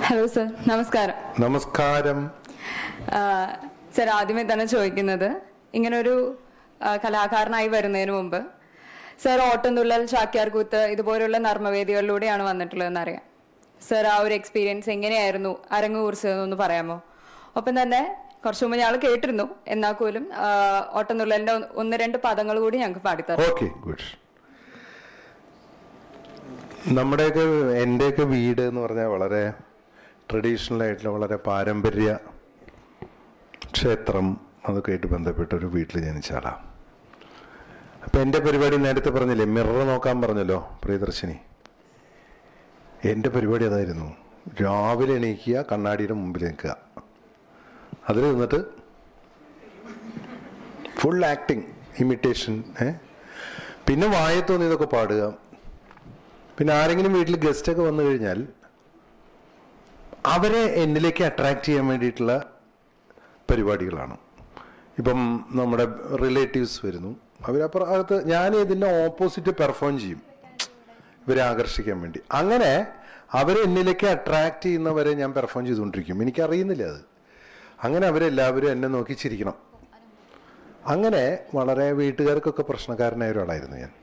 Hello sir നമസ്കാരം നമസ്കാരം sir ആദ്യമേ തന്നെ ചോദിക്കുന്നത് ഇങ്ങനൊരു ആ, കലാകാരനായി വരുന്നതിന് മുമ്പ് സർ ഓട്ടംതുള്ളൽ ചാക്യാർകൂത്ത് ഇതുപോലുള്ള നർമ്മവേദികളിലൂടെയാണ് വന്നിട്ടുള്ളതെന്ന് അറിയാം സർ ആ ഒരു എക്സ്പീരിയൻസ് എങ്ങനെയായിരുന്നു അരങ്ങ് കുറിച്ചതെന്നൊന്ന് പറയാമോ ഒപ്പം തന്നെ കുറച്ചു മുമ്പ് ഞങ്ങൾ കേട്ടിരുന്നു എന്നാൽ പോലും ആ, ഓട്ടംതുള്ളലിന്റെ ഒന്ന് ഒന്ന് രണ്ട് പദങ്ങൾ കൂടി ഞങ്ങൾക്ക് പാടിത്തരാം ഓക്കെ ഗുഡ് നമ്മുടെയൊക്കെ എൻ്റെയൊക്കെ വീട് എന്ന് പറഞ്ഞാൽ വളരെ ട്രഡീഷണൽ ആയിട്ടുള്ള വളരെ പാരമ്പര്യ ക്ഷേത്രം അതൊക്കെ ആയിട്ട് ബന്ധപ്പെട്ട ഒരു വീട്ടിൽ ജനിച്ച ആളാണ് അപ്പം എൻ്റെ പരിപാടി നേരത്തെ പറഞ്ഞില്ലേ മിറർ നോക്കാൻ പറഞ്ഞല്ലോ പ്രിയദർശിനി എൻ്റെ പരിപാടി അതായിരുന്നു രാവിലെ എണീക്കുക കണ്ണാടിയുടെ മുമ്പിൽ നിൽക്കുക അതിൽ നിന്നിട്ട് ഫുൾ ആക്ടിങ് ഇമിറ്റേഷൻ ഏ പിന്നെ വായ തോന്നിയതൊക്കെ പാടുക പിന്നെ ആരെങ്കിലും വീട്ടിൽ ഗസ്റ്റ് ഒക്കെ വന്നു കഴിഞ്ഞാൽ അവരെ എന്നിലേക്ക് അട്രാക്ട് ചെയ്യാൻ വേണ്ടിയിട്ടുള്ള പരിപാടികളാണ് ഇപ്പം നമ്മുടെ റിലേറ്റീവ്സ് വരുന്നു അവരപ്പുറം അകത്ത് ഞാൻ ഇതിൻ്റെ ഓപ്പോസിറ്റ് പെർഫോം ചെയ്യും ഇവരെ ആകർഷിക്കാൻ വേണ്ടി അങ്ങനെ അവരെ എന്നിലേക്ക് അട്രാക്ട് ചെയ്യുന്നവരെ ഞാൻ പെർഫോം ചെയ്തുകൊണ്ടിരിക്കും എനിക്കറിയുന്നില്ല അത് അങ്ങനെ അവരെല്ലാവരും എന്നെ നോക്കി ചിരിക്കണം അങ്ങനെ വളരെ വീട്ടുകാർക്കൊക്കെ പ്രശ്നക്കാരനായ ഒരാളായിരുന്നു ഞാൻ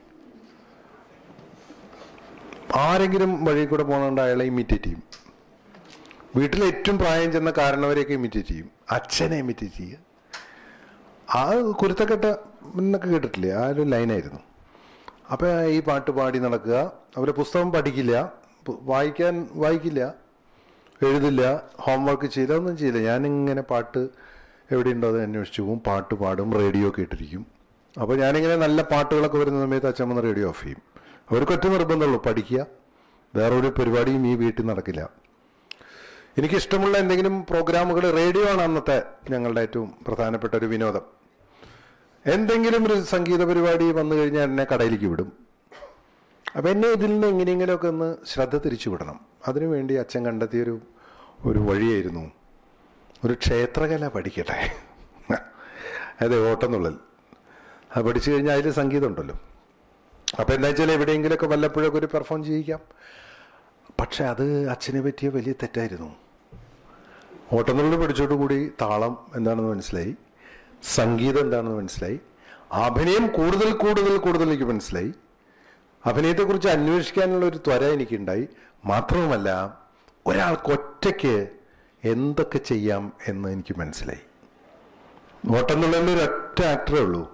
ആരെങ്കിലും വഴി കൂടെ പോകുന്നുണ്ട് അയാളെ ഇമിറ്റേറ്റ് ചെയ്യും വീട്ടിൽ ഏറ്റവും പ്രായം ചെന്ന കാരണവരെയൊക്കെ ഇമിറ്റേറ്റ് ചെയ്യും അച്ഛനെ ഇമിറ്റേറ്റ് ചെയ്യുക ആ കുരുത്തക്കെട്ട എന്നൊക്കെ കേട്ടിട്ടില്ലേ ആ ഒരു ലൈനായിരുന്നു അപ്പോൾ ഈ പാട്ട് പാടി നടക്കുക അവരെ പുസ്തകം പഠിക്കില്ല പു- വായിക്കാൻ വായിക്കില്ല എഴുതില്ല ഹോംവർക്ക് ചെയ്യില്ല ഒന്നും ചെയ്യില്ല ഞാനിങ്ങനെ പാട്ട് എവിടെയുണ്ടോ അത് അന്വേഷിച്ചു പോകും പാട്ട് പാടും റേഡിയോ കേട്ടിരിക്കും അപ്പോൾ ഞാനിങ്ങനെ നല്ല പാട്ടുകളൊക്കെ വരുന്ന സമയത്ത് അച്ഛൻ വന്ന് റേഡിയോ ഓഫ് ചെയ്യും അവർക്ക് ഒറ്റ നിർബന്ധമുള്ളൂ പഠിക്കുക വേറൊരു പരിപാടിയും ഈ വീട്ടിൽ നടക്കില്ല എനിക്കിഷ്ടമുള്ള എന്തെങ്കിലും പ്രോഗ്രാമുകൾ റേഡിയോ ആണ് അന്നത്തെ ഞങ്ങളുടെ ഏറ്റവും പ്രധാനപ്പെട്ട ഒരു വിനോദം എന്തെങ്കിലും ഒരു സംഗീത പരിപാടി വന്നു കഴിഞ്ഞാൽ എന്നെ കടയിലേക്ക് വിടും അപ്പം എന്നെ ഇതിൽ നിന്ന് എങ്ങനെയെങ്കിലുമൊക്കെ ഒന്ന് ശ്രദ്ധ തിരിച്ചു വിടണം അതിനുവേണ്ടി അച്ഛൻ കണ്ടെത്തിയൊരു ഒരു വഴിയായിരുന്നു ഒരു ക്ഷേത്രകല പഠിക്കട്ടെ അതെ ഓട്ടംതുള്ളൽ അത് പഠിച്ചു കഴിഞ്ഞാൽ അതിൽ സംഗീതം ഉണ്ടല്ലോ അപ്പം എന്താ വെച്ചാൽ എവിടെയെങ്കിലുമൊക്കെ വല്ലപ്പോഴൊക്കെ ഒരു പെർഫോം ചെയ്യിക്കാം പക്ഷെ അത് അച്ഛനെ പറ്റിയ വലിയ തെറ്റായിരുന്നു ഓട്ടംതുള്ളൽ പഠിച്ചോടുകൂടി താളം എന്താണെന്ന് മനസ്സിലായി സംഗീതം എന്താണെന്ന് മനസ്സിലായി അഭിനയം കൂടുതൽ കൂടുതൽ കൂടുതൽ എനിക്ക് മനസ്സിലായി അഭിനയത്തെക്കുറിച്ച് അന്വേഷിക്കാനുള്ള ഒരു ത്വര എനിക്കുണ്ടായി മാത്രവുമല്ല ഒരാൾക്ക് ഒറ്റയ്ക്ക് എന്തൊക്കെ ചെയ്യാം എന്ന് എനിക്ക് മനസ്സിലായി ഓട്ടംതുള്ളലിൽ ഒരു ഒറ്റ ആക്ടറേ ഉള്ളൂ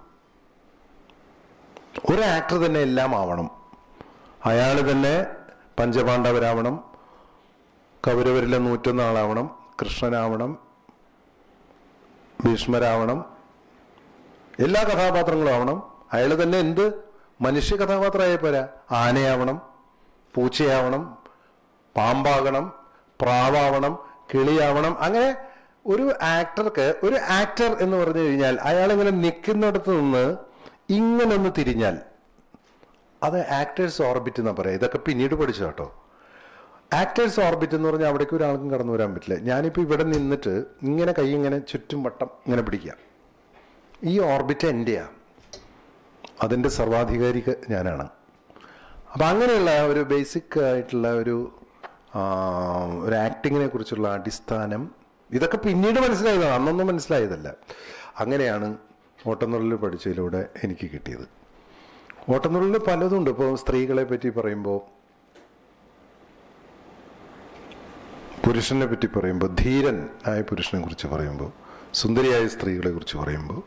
ഒരു ആക്ടർ തന്നെ എല്ലാം ആവണം അയാൾ തന്നെ പഞ്ചപാണ്ഡവരാവണം കൗരവരിലെ നൂറ്റൊന്ന് ആളാവണം കൃഷ്ണനാവണം ഭീഷ്മരാവണം എല്ലാ കഥാപാത്രങ്ങളും ആവണം അയാൾ തന്നെ എന്ത് മനുഷ്യ കഥാപാത്രമായ പോരാ ആനയാവണം പൂച്ചയാവണം പാമ്പാകണം പ്രാവാവണം കിളിയാവണം അങ്ങനെ ഒരു ആക്ടർക്ക് ഒരു ആക്ടർ എന്ന് പറഞ്ഞു കഴിഞ്ഞാൽ അയാൾ ഇങ്ങനെ നിൽക്കുന്നിടത്ത് നിന്ന് ഇങ്ങനെ ഒന്ന് തിരിഞ്ഞാൽ അത് ആക്ടേഴ്സ് ഓർബിറ്റ് എന്നാ പറയാം ഇതൊക്കെ പിന്നീട് പഠിച്ചു കേട്ടോ ആക്ടേഴ്സ് ഓർബിറ്റ് എന്ന് പറഞ്ഞാൽ അവിടേക്ക് ഒരാൾക്കും കടന്നു വരാൻ പറ്റില്ല ഞാനിപ്പോൾ ഇവിടെ നിന്നിട്ട് ഇങ്ങനെ കൈ ഇങ്ങനെ ചുറ്റും വട്ടം ഇങ്ങനെ പിടിക്കുക ഈ ഓർബിറ്റ് എൻ്റെയാ അതിൻ്റെ സർവാധികാരിക ഞാനാണ് അപ്പം അങ്ങനെയുള്ള ഒരു ബേസിക് ആയിട്ടുള്ള ഒരു ആ, ഒരു ആക്ടിങ്ങിനെ കുറിച്ചുള്ള അടിസ്ഥാനം ഇതൊക്കെ പിന്നീട് മനസ്സിലായതാണ് അന്നൊന്നും മനസ്സിലായതല്ല അങ്ങനെയാണ് ഓട്ടംതുള്ളൽ പഠിച്ചതിലൂടെ എനിക്ക് കിട്ടിയത് ഓട്ടംതുള്ളൽ പലതുണ്ട് ഇപ്പോൾ സ്ത്രീകളെ പറ്റി പറയുമ്പോൾ പുരുഷനെ പറ്റി പറയുമ്പോൾ ധീരൻ ആയ പുരുഷനെ കുറിച്ച് പറയുമ്പോൾ സുന്ദരിയായ സ്ത്രീകളെ കുറിച്ച് പറയുമ്പോൾ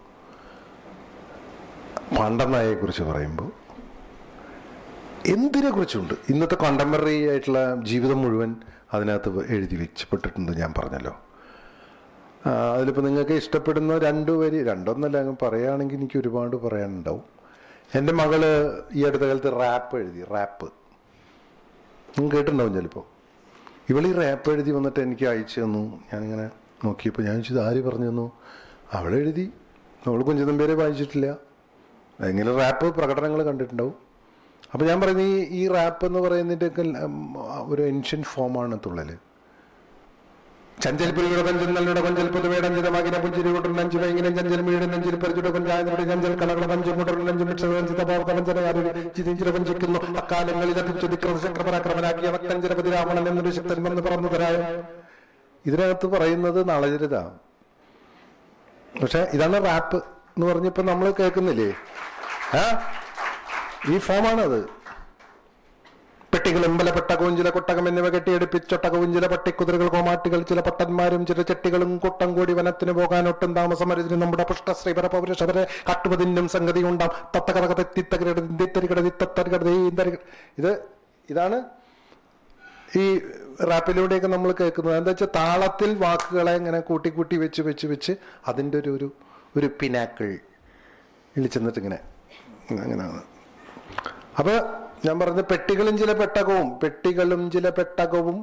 പാണ്ഡനായെ കുറിച്ച് പറയുമ്പോൾ എന്തിനെ കുറിച്ചുണ്ട് ഇന്നത്തെ കോണ്ടംപററി ആയിട്ടുള്ള ജീവിതം മുഴുവൻ അതിനകത്ത് എഴുതി വെച്ചപ്പെട്ടിട്ടുണ്ട് ഞാൻ പറഞ്ഞല്ലോ ആ, അതിലിപ്പോൾ നിങ്ങൾക്ക് ഇഷ്ടപ്പെടുന്ന രണ്ടു വരി രണ്ടൊന്നല്ല അങ്ങ് പറയുകയാണെങ്കിൽ എനിക്ക് ഒരുപാട് പറയാനുണ്ടാവും എൻ്റെ മകള് ഈ അടുത്ത കാലത്ത് റാപ്പ് എഴുതി റാപ്പ് നിങ്ങൾ കേട്ടിട്ടുണ്ടാവും ചിലപ്പോൾ ഇവൾ ഈ റാപ്പ് എഴുതി വന്നിട്ട് എനിക്ക് അയച്ചു തന്നു ഞാനിങ്ങനെ നോക്കിയപ്പോൾ ഞാൻ ചോദിച്ചത് ആര് പറഞ്ഞു തന്നു അവളെഴുതി അവൾ കുഞ്ചതമ്പേരെ വായിച്ചിട്ടില്ല എങ്ങനെ റാപ്പ് പ്രകടനങ്ങൾ കണ്ടിട്ടുണ്ടാവും അപ്പോൾ ഞാൻ പറയുന്നത് ഈ ഈ റാപ്പ് എന്ന് പറയുന്നതിൻ്റെയൊക്കെ ഉം, ഒരു ഏൻഷ്യൻ ഫോമാണ് തുള്ളൽ ചഞ്ചൽ പുരിയുടെ കൊഞ്ചൽ നല്ലുടെ കൊഞ്ചൽ പുതുവേടഞ്ചിതമാകിന പുഞ്ചിരി കൊണ്ടും നഞ്ചു വൈകിനും ചഞ്ചൽ മീഴും നെഞ്ചിൽ പരിചുടെ കൊഞ്ചായതുടെ ചഞ്ചൽ കണകള പഞ്ചും കൊണ്ടും നഞ്ചും ചിതഞ്ചിര വഞ്ചിക്കുന്നു അക്കാലങ്ങളിൽ അതിച്ചുതിക്രത ചക്രപരാക്രമനാക്കിയ ഭക്തഞ്ചരപതി രാവണൻ എന്നൊരു ശക്തൻ വന്ന് പറന്നു തരായോ ഇതിനകത്ത് പറയുന്നത് നളചരിത പക്ഷെ ഇതാണ് റാപ്പ് എന്ന് പറഞ്ഞപ്പോ നമ്മൾ കേൾക്കുന്നില്ലേ ആ ഈ ഫോമാണത് പെട്ടികൾ എമ്പലപ്പെട്ട കോഞ്ചില കൊട്ടകം എന്നിവ കെട്ടിയെടുപ്പിച്ചൊട്ടകവും ചില പട്ടിക്കുതിരകൾ കോമാട്ടികൾ ചില പട്ടന്മാരും ചില ചെട്ടികളും കൂട്ടം കൂടി വനത്തിന് പോകാൻ ഒട്ടും താമസമരുതിന് നമ്മുടെ പുഷ്ടശ്രീപര പൗരുഷവരെ കാട്ടുപതിനും സംഗതി ഉണ്ടാം തത്തകഥക തെത്തിത്തകരട ഇത് ഇതാണ് ഈ റാപ്പിലൂടെയൊക്കെ നമ്മൾ കേൾക്കുന്നത് എന്താ വെച്ചാൽ താളത്തിൽ വാക്കുകളെ ഇങ്ങനെ കൂട്ടി കൂട്ടി വെച്ച് വെച്ച് വെച്ച് അതിൻ്റെ ഒരു ഒരു ഒരു പിനാക്കിൾ ഇളിച്ചെന്നിട്ട് ഇങ്ങനെ അങ്ങനെയാണ് അപ്പൊ ഞാൻ പറഞ്ഞ പെട്ടികളും ചില പെട്ടകവും പെട്ടികളും ചില പെട്ടകവും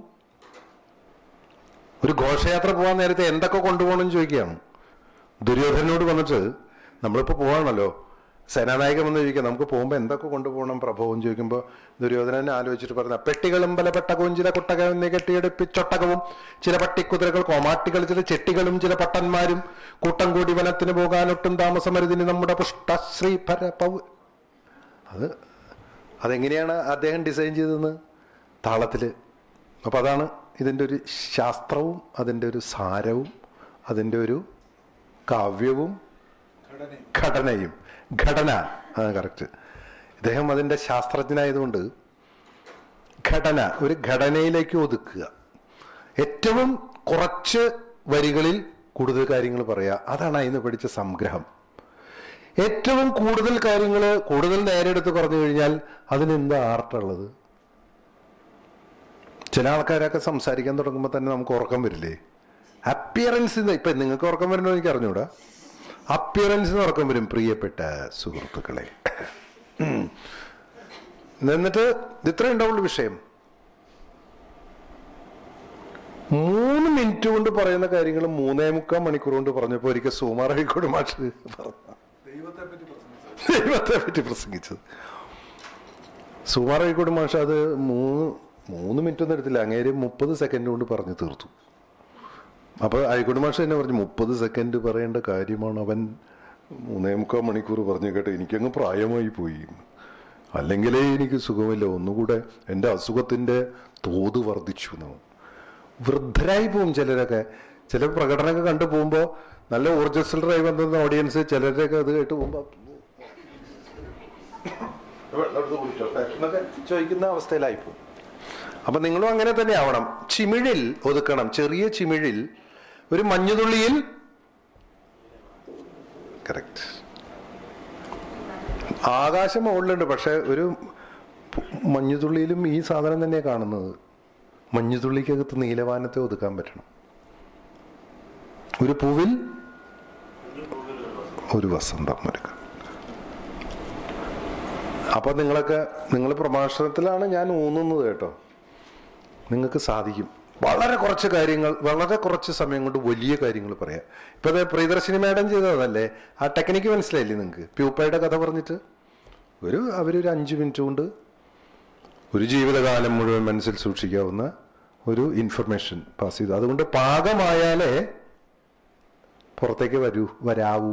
ഒരു ഘോഷയാത്ര പോകാൻ നേരത്തെ എന്തൊക്കെ കൊണ്ടുപോകണം ചോദിക്കുകയാണ് ദുര്യോധനോട് വന്നിട്ട് നമ്മളിപ്പോ പോവാണല്ലോ സേനാനായകൻ വന്ന് ചോദിക്കാം നമുക്ക് പോകുമ്പോൾ എന്തൊക്കെ കൊണ്ടുപോകണം പ്രഭവം ചോദിക്കുമ്പോൾ ദുര്യോധനൻ ആലോചിച്ചിട്ട് പറഞ്ഞ പെട്ടികളും പല പെട്ടകവും ചില കുട്ടകവും കെട്ടിയെടുപ്പിച്ചൊട്ടകവും ചില പട്ടിക്കുതിരകൾ കോമാട്ടികൾ ചില ചെട്ടികളും ചില പട്ടന്മാരും കൂട്ടം കൂടി വനത്തിന് പോകാനൊട്ടും താമസമരുതിന് നമ്മുടെ പുഷ്ടശ്രീ പര പൗ അത് അതെങ്ങനെയാണ് അദ്ദേഹം ഡിസൈൻ ചെയ്തതെന്ന് താളത്തിൽ അപ്പം അതാണ് ഇതിൻ്റെ ഒരു ശാസ്ത്രവും അതിൻ്റെ ഒരു സാരവും അതിൻ്റെ ഒരു കാവ്യവും ഘടനയും ഘടന അതാണ് കറക്റ്റ് ഇദ്ദേഹം അതിൻ്റെ ശാസ്ത്രജ്ഞനായതുകൊണ്ട് ഘടന ഒരു ഘടനയിലേക്ക് ഒതുക്കുക ഏറ്റവും കുറച്ച് വരികളിൽ കൂടുതൽ കാര്യങ്ങൾ പറയുക അതാണ് അതിന് പഠിച്ച സംഗ്രഹം ഏറ്റവും കൂടുതൽ കാര്യങ്ങൾ കൂടുതൽ നേരെടുത്ത് പറഞ്ഞു കഴിഞ്ഞാൽ അതിന് എന്താ ആർട്ടുള്ളത് ചില ആൾക്കാരൊക്കെ സംസാരിക്കാൻ തുടങ്ങുമ്പോൾ തന്നെ നമുക്ക് ഉറക്കം വരില്ലേ അപ്പിയറൻസ് ഇപ്പൊ നിങ്ങൾക്ക് ഉറക്കം വരണോ എനിക്ക് അറിഞ്ഞൂടാ അപ്പിയറൻസിന് ഉറക്കം വരും പ്രിയപ്പെട്ട സുഹൃത്തുക്കളെ ഉം. എന്നിട്ട് ഇത്ര ഉണ്ടാവുള്ളൂ വിഷയം മൂന്ന് മിനിറ്റ് കൊണ്ട് പറയുന്ന കാര്യങ്ങൾ മൂന്നേ മുക്കാൽ മണിക്കൂർ കൊണ്ട് പറഞ്ഞപ്പോൾ ഒരിക്കൽ സുമാർ ഹൈക്കോട് മാഷ് പറഞ്ഞു ദൈവത്തെ പറ്റി പ്രസംഗിച്ചത് സുമാർ ഹൈക്കോട് മാഷ് അത് മൂന്ന് മൂന്ന് മിനിറ്റ് ഒന്നും എടുത്തില്ല അങ്ങേര് മുപ്പത് സെക്കൻഡ് കൊണ്ട് പറഞ്ഞു തീർത്തു അപ്പൊ ഹൈക്കോട് മാഷ് തന്നെ പറഞ്ഞു മുപ്പത് സെക്കൻഡ് പറയേണ്ട കാര്യമാണ് അവൻ മൂന്നേ മുക്കാൽ മണിക്കൂർ പറഞ്ഞു കേട്ടോ എനിക്കങ്ങ് പ്രായമായി പോയി അല്ലെങ്കിലേ എനിക്ക് സുഖമില്ല ഒന്നുകൂടെ എൻ്റെ അസുഖത്തിന്റെ തോത് വർദ്ധിച്ചു എന്നാണ് വൃദ്ധരായി പോവും ചിലരൊക്കെ ചില പ്രകടനമൊക്കെ കണ്ടു പോകുമ്പോൾ നല്ല ഊർജസ്വലരായി വന്നിരുന്ന ഓഡിയൻസ് ചിലരൊക്കെ അത് കേട്ട് പോകുമ്പോൾ എന്നൊക്കെ ചോദിക്കുന്ന അവസ്ഥയിലായിപ്പോ അപ്പൊ നിങ്ങളും അങ്ങനെ തന്നെ ആവണം ചിമിഴിൽ ഒതുക്കണം ചെറിയ ചിമിഴിൽ ഒരു മഞ്ഞുതുള്ളിയിൽ കറക്റ്റ് ആകാശം മുകളിലുണ്ട് പക്ഷെ ഒരു പു- മഞ്ഞുതുള്ളിയിലും ഈ സാധനം തന്നെയാണ് കാണുന്നത് മഞ്ഞുതുള്ളിക്കകത്ത് നീലവാനത്തെ ഒതുക്കാൻ പറ്റണം ഒരു പൂവിൽ ഒരു വസന്തം ഒരുക്കാം അപ്പൊ നിങ്ങളൊക്കെ നിങ്ങൾ പ്രഭാഷണത്തിലാണ് ഞാൻ ഊന്നുന്നത് കേട്ടോ നിങ്ങൾക്ക് സാധിക്കും വളരെ കുറച്ച് കാര്യങ്ങൾ വളരെ കുറച്ച് സമയം കൊണ്ട് വലിയ കാര്യങ്ങൾ പറയാം ഇപ്പൊ ദേ പ്രിയദർശിനി മാഡം ചെയ്തതല്ലേ ആ ടെക്നിക്ക് മനസ്സിലായില്ലേ നിങ്ങൾക്ക് പ്യൂപ്പയുടെ കഥ പറഞ്ഞിട്ട് ഒരു അവരൊരു അഞ്ച് മിനിറ്റ് കൊണ്ട് ഒരു ജീവിതകാലം മുഴുവൻ മനസ്സിൽ സൂക്ഷിക്കാവുന്ന ഒരു ഇൻഫർമേഷൻ പാസ് ചെയ്തു അതുകൊണ്ട് പാകമായാലേ പുറത്തേക്ക് വരൂ വരാവൂ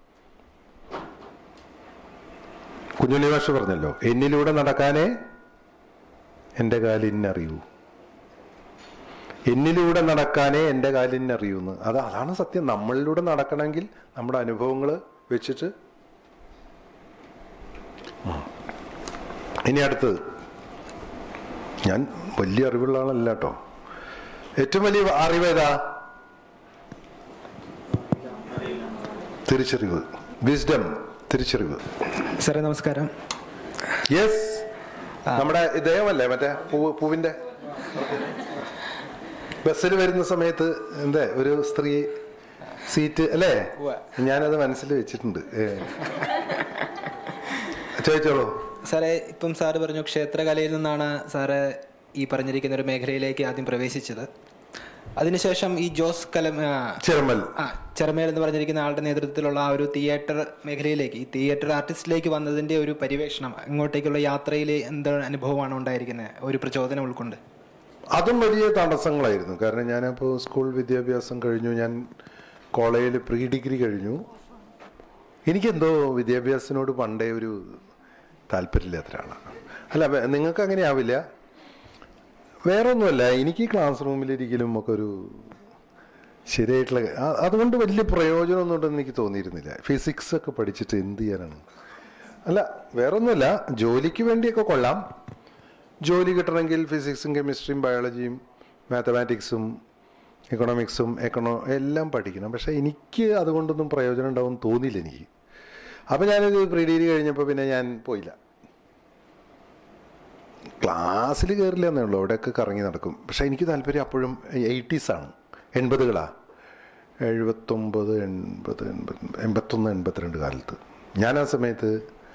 കുഞ്ഞുണ്ണി മാഷ് പറഞ്ഞല്ലോ എന്നിലൂടെ നടക്കാനേ എൻ്റെ കാലിനറിയൂ എന്നിലൂടെ നടക്കാനേ എൻ്റെ കാലിനറിയൂന്ന് അത് അതാണ് സത്യം നമ്മളിലൂടെ നടക്കണമെങ്കിൽ നമ്മുടെ അനുഭവങ്ങൾ വെച്ചിട്ട് ഉം. ഇനി അടുത്തത് ഞാൻ വലിയ അറിവുള്ള ആളല്ല കേട്ടോ ഏറ്റവും വലിയ അറിവ് ഏതാ തിരിച്ചറിവ് വിസ്ഡം തിരിച്ചറിവ് സാറേ നമസ്കാരം യെസ് നമ്മുടെ ഇദ്ദേഹമല്ലേ മറ്റേ പൂവ് പൂവിന്റെ ബസ്സിൽ വരുന്ന സമയത്ത് എന്താ ഒരു സ്ത്രീ സീറ്റ് അല്ലേ ഉവ്വ. ഞാനത് മനസ്സിൽ വെച്ചിട്ടുണ്ട് ഏ. ചോദിച്ചോളൂ സാറേ ഇപ്പം സാറ് പറഞ്ഞു ക്ഷേത്രകലയിൽ നിന്നാണ് സാറ് ഈ പറഞ്ഞിരിക്കുന്ന ഒരു മേഖലയിലേക്ക് ആദ്യം പ്രവേശിച്ചത് അതിനുശേഷം ഈ ജോസ് കലം ആ, ചിറമൽ ആ ചെറമേൽ എന്ന് പറഞ്ഞിരിക്കുന്ന ആളുടെ നേതൃത്വത്തിലുള്ള ആ ഒരു തിയേറ്റർ മേഖലയിലേക്ക് ഈ തിയേറ്റർ ആർട്ടിസ്റ്റിലേക്ക് വന്നതിന്റെ ഒരു പരിവേഷണം ഇങ്ങോട്ടേക്കുള്ള യാത്രയിൽ എന്ത് അനുഭവമാണ് ഉണ്ടായിരിക്കുന്നത് ഒരു പ്രചോദനം ഉൾക്കൊണ്ട് അതും വലിയ തടസ്സങ്ങളായിരുന്നു കാരണം ഞാനപ്പോൾ സ്കൂൾ വിദ്യാഭ്യാസം കഴിഞ്ഞു ഞാൻ കോളേജിൽ പ്രീ ഡിഗ്രി കഴിഞ്ഞു എനിക്കെന്തോ വിദ്യാഭ്യാസത്തിനോട് പണ്ടേ ഒരു താല്പര്യമില്ലാത്ത ഒരാളാണ് അല്ല വേ- നിങ്ങൾക്ക് അങ്ങനെ ആവില്ല വേറെ ഒന്നുമല്ല എനിക്ക് ക്ലാസ് റൂമിലിരിക്കലും ഒക്കെ ഒരു ശരിയായിട്ടുള്ള ആ- അതുകൊണ്ട് വലിയ പ്രയോജനമൊന്നും ഉണ്ടെന്ന് എനിക്ക് തോന്നിയിരുന്നില്ല ഫിസിക്സ് ഒക്കെ പഠിച്ചിട്ട് എന്ത് ചെയ്യാനാണ് അല്ല വേറൊന്നുമല്ല ജോലിക്ക് വേണ്ടിയൊക്കെ കൊള്ളാം ജോലി കിട്ടണമെങ്കിൽ ഫിസിക്സും കെമിസ്ട്രിയും ബയോളജിയും മാത്തമാറ്റിക്സും എക്കണോമിക്സും എക്കണോ എല്ലാം പഠിക്കണം പക്ഷേ എനിക്ക് അതുകൊണ്ടൊന്നും പ്രയോജനം ഉണ്ടാവും തോന്നിയില്ല എനിക്ക് അപ്പം ഞാനിത് പ്രീ ഡിഗ്രി കഴിഞ്ഞപ്പോൾ പിന്നെ ഞാൻ പോയില്ല ക്ലാസ്സിൽ കയറില്ല എന്നേ ഉള്ളൂ അവിടെയൊക്കെ കറങ്ങി നടക്കും പക്ഷേ എനിക്ക് താല്പര്യം അപ്പോഴും എയ്റ്റീസാണ് എൺപതുകളാ എഴുപത്തൊമ്പത് എൺപത് എൺപത് എൺപത്തൊന്ന് എൺപത്തിരണ്ട് കാലത്ത് ഞാൻ ആ സമയത്ത്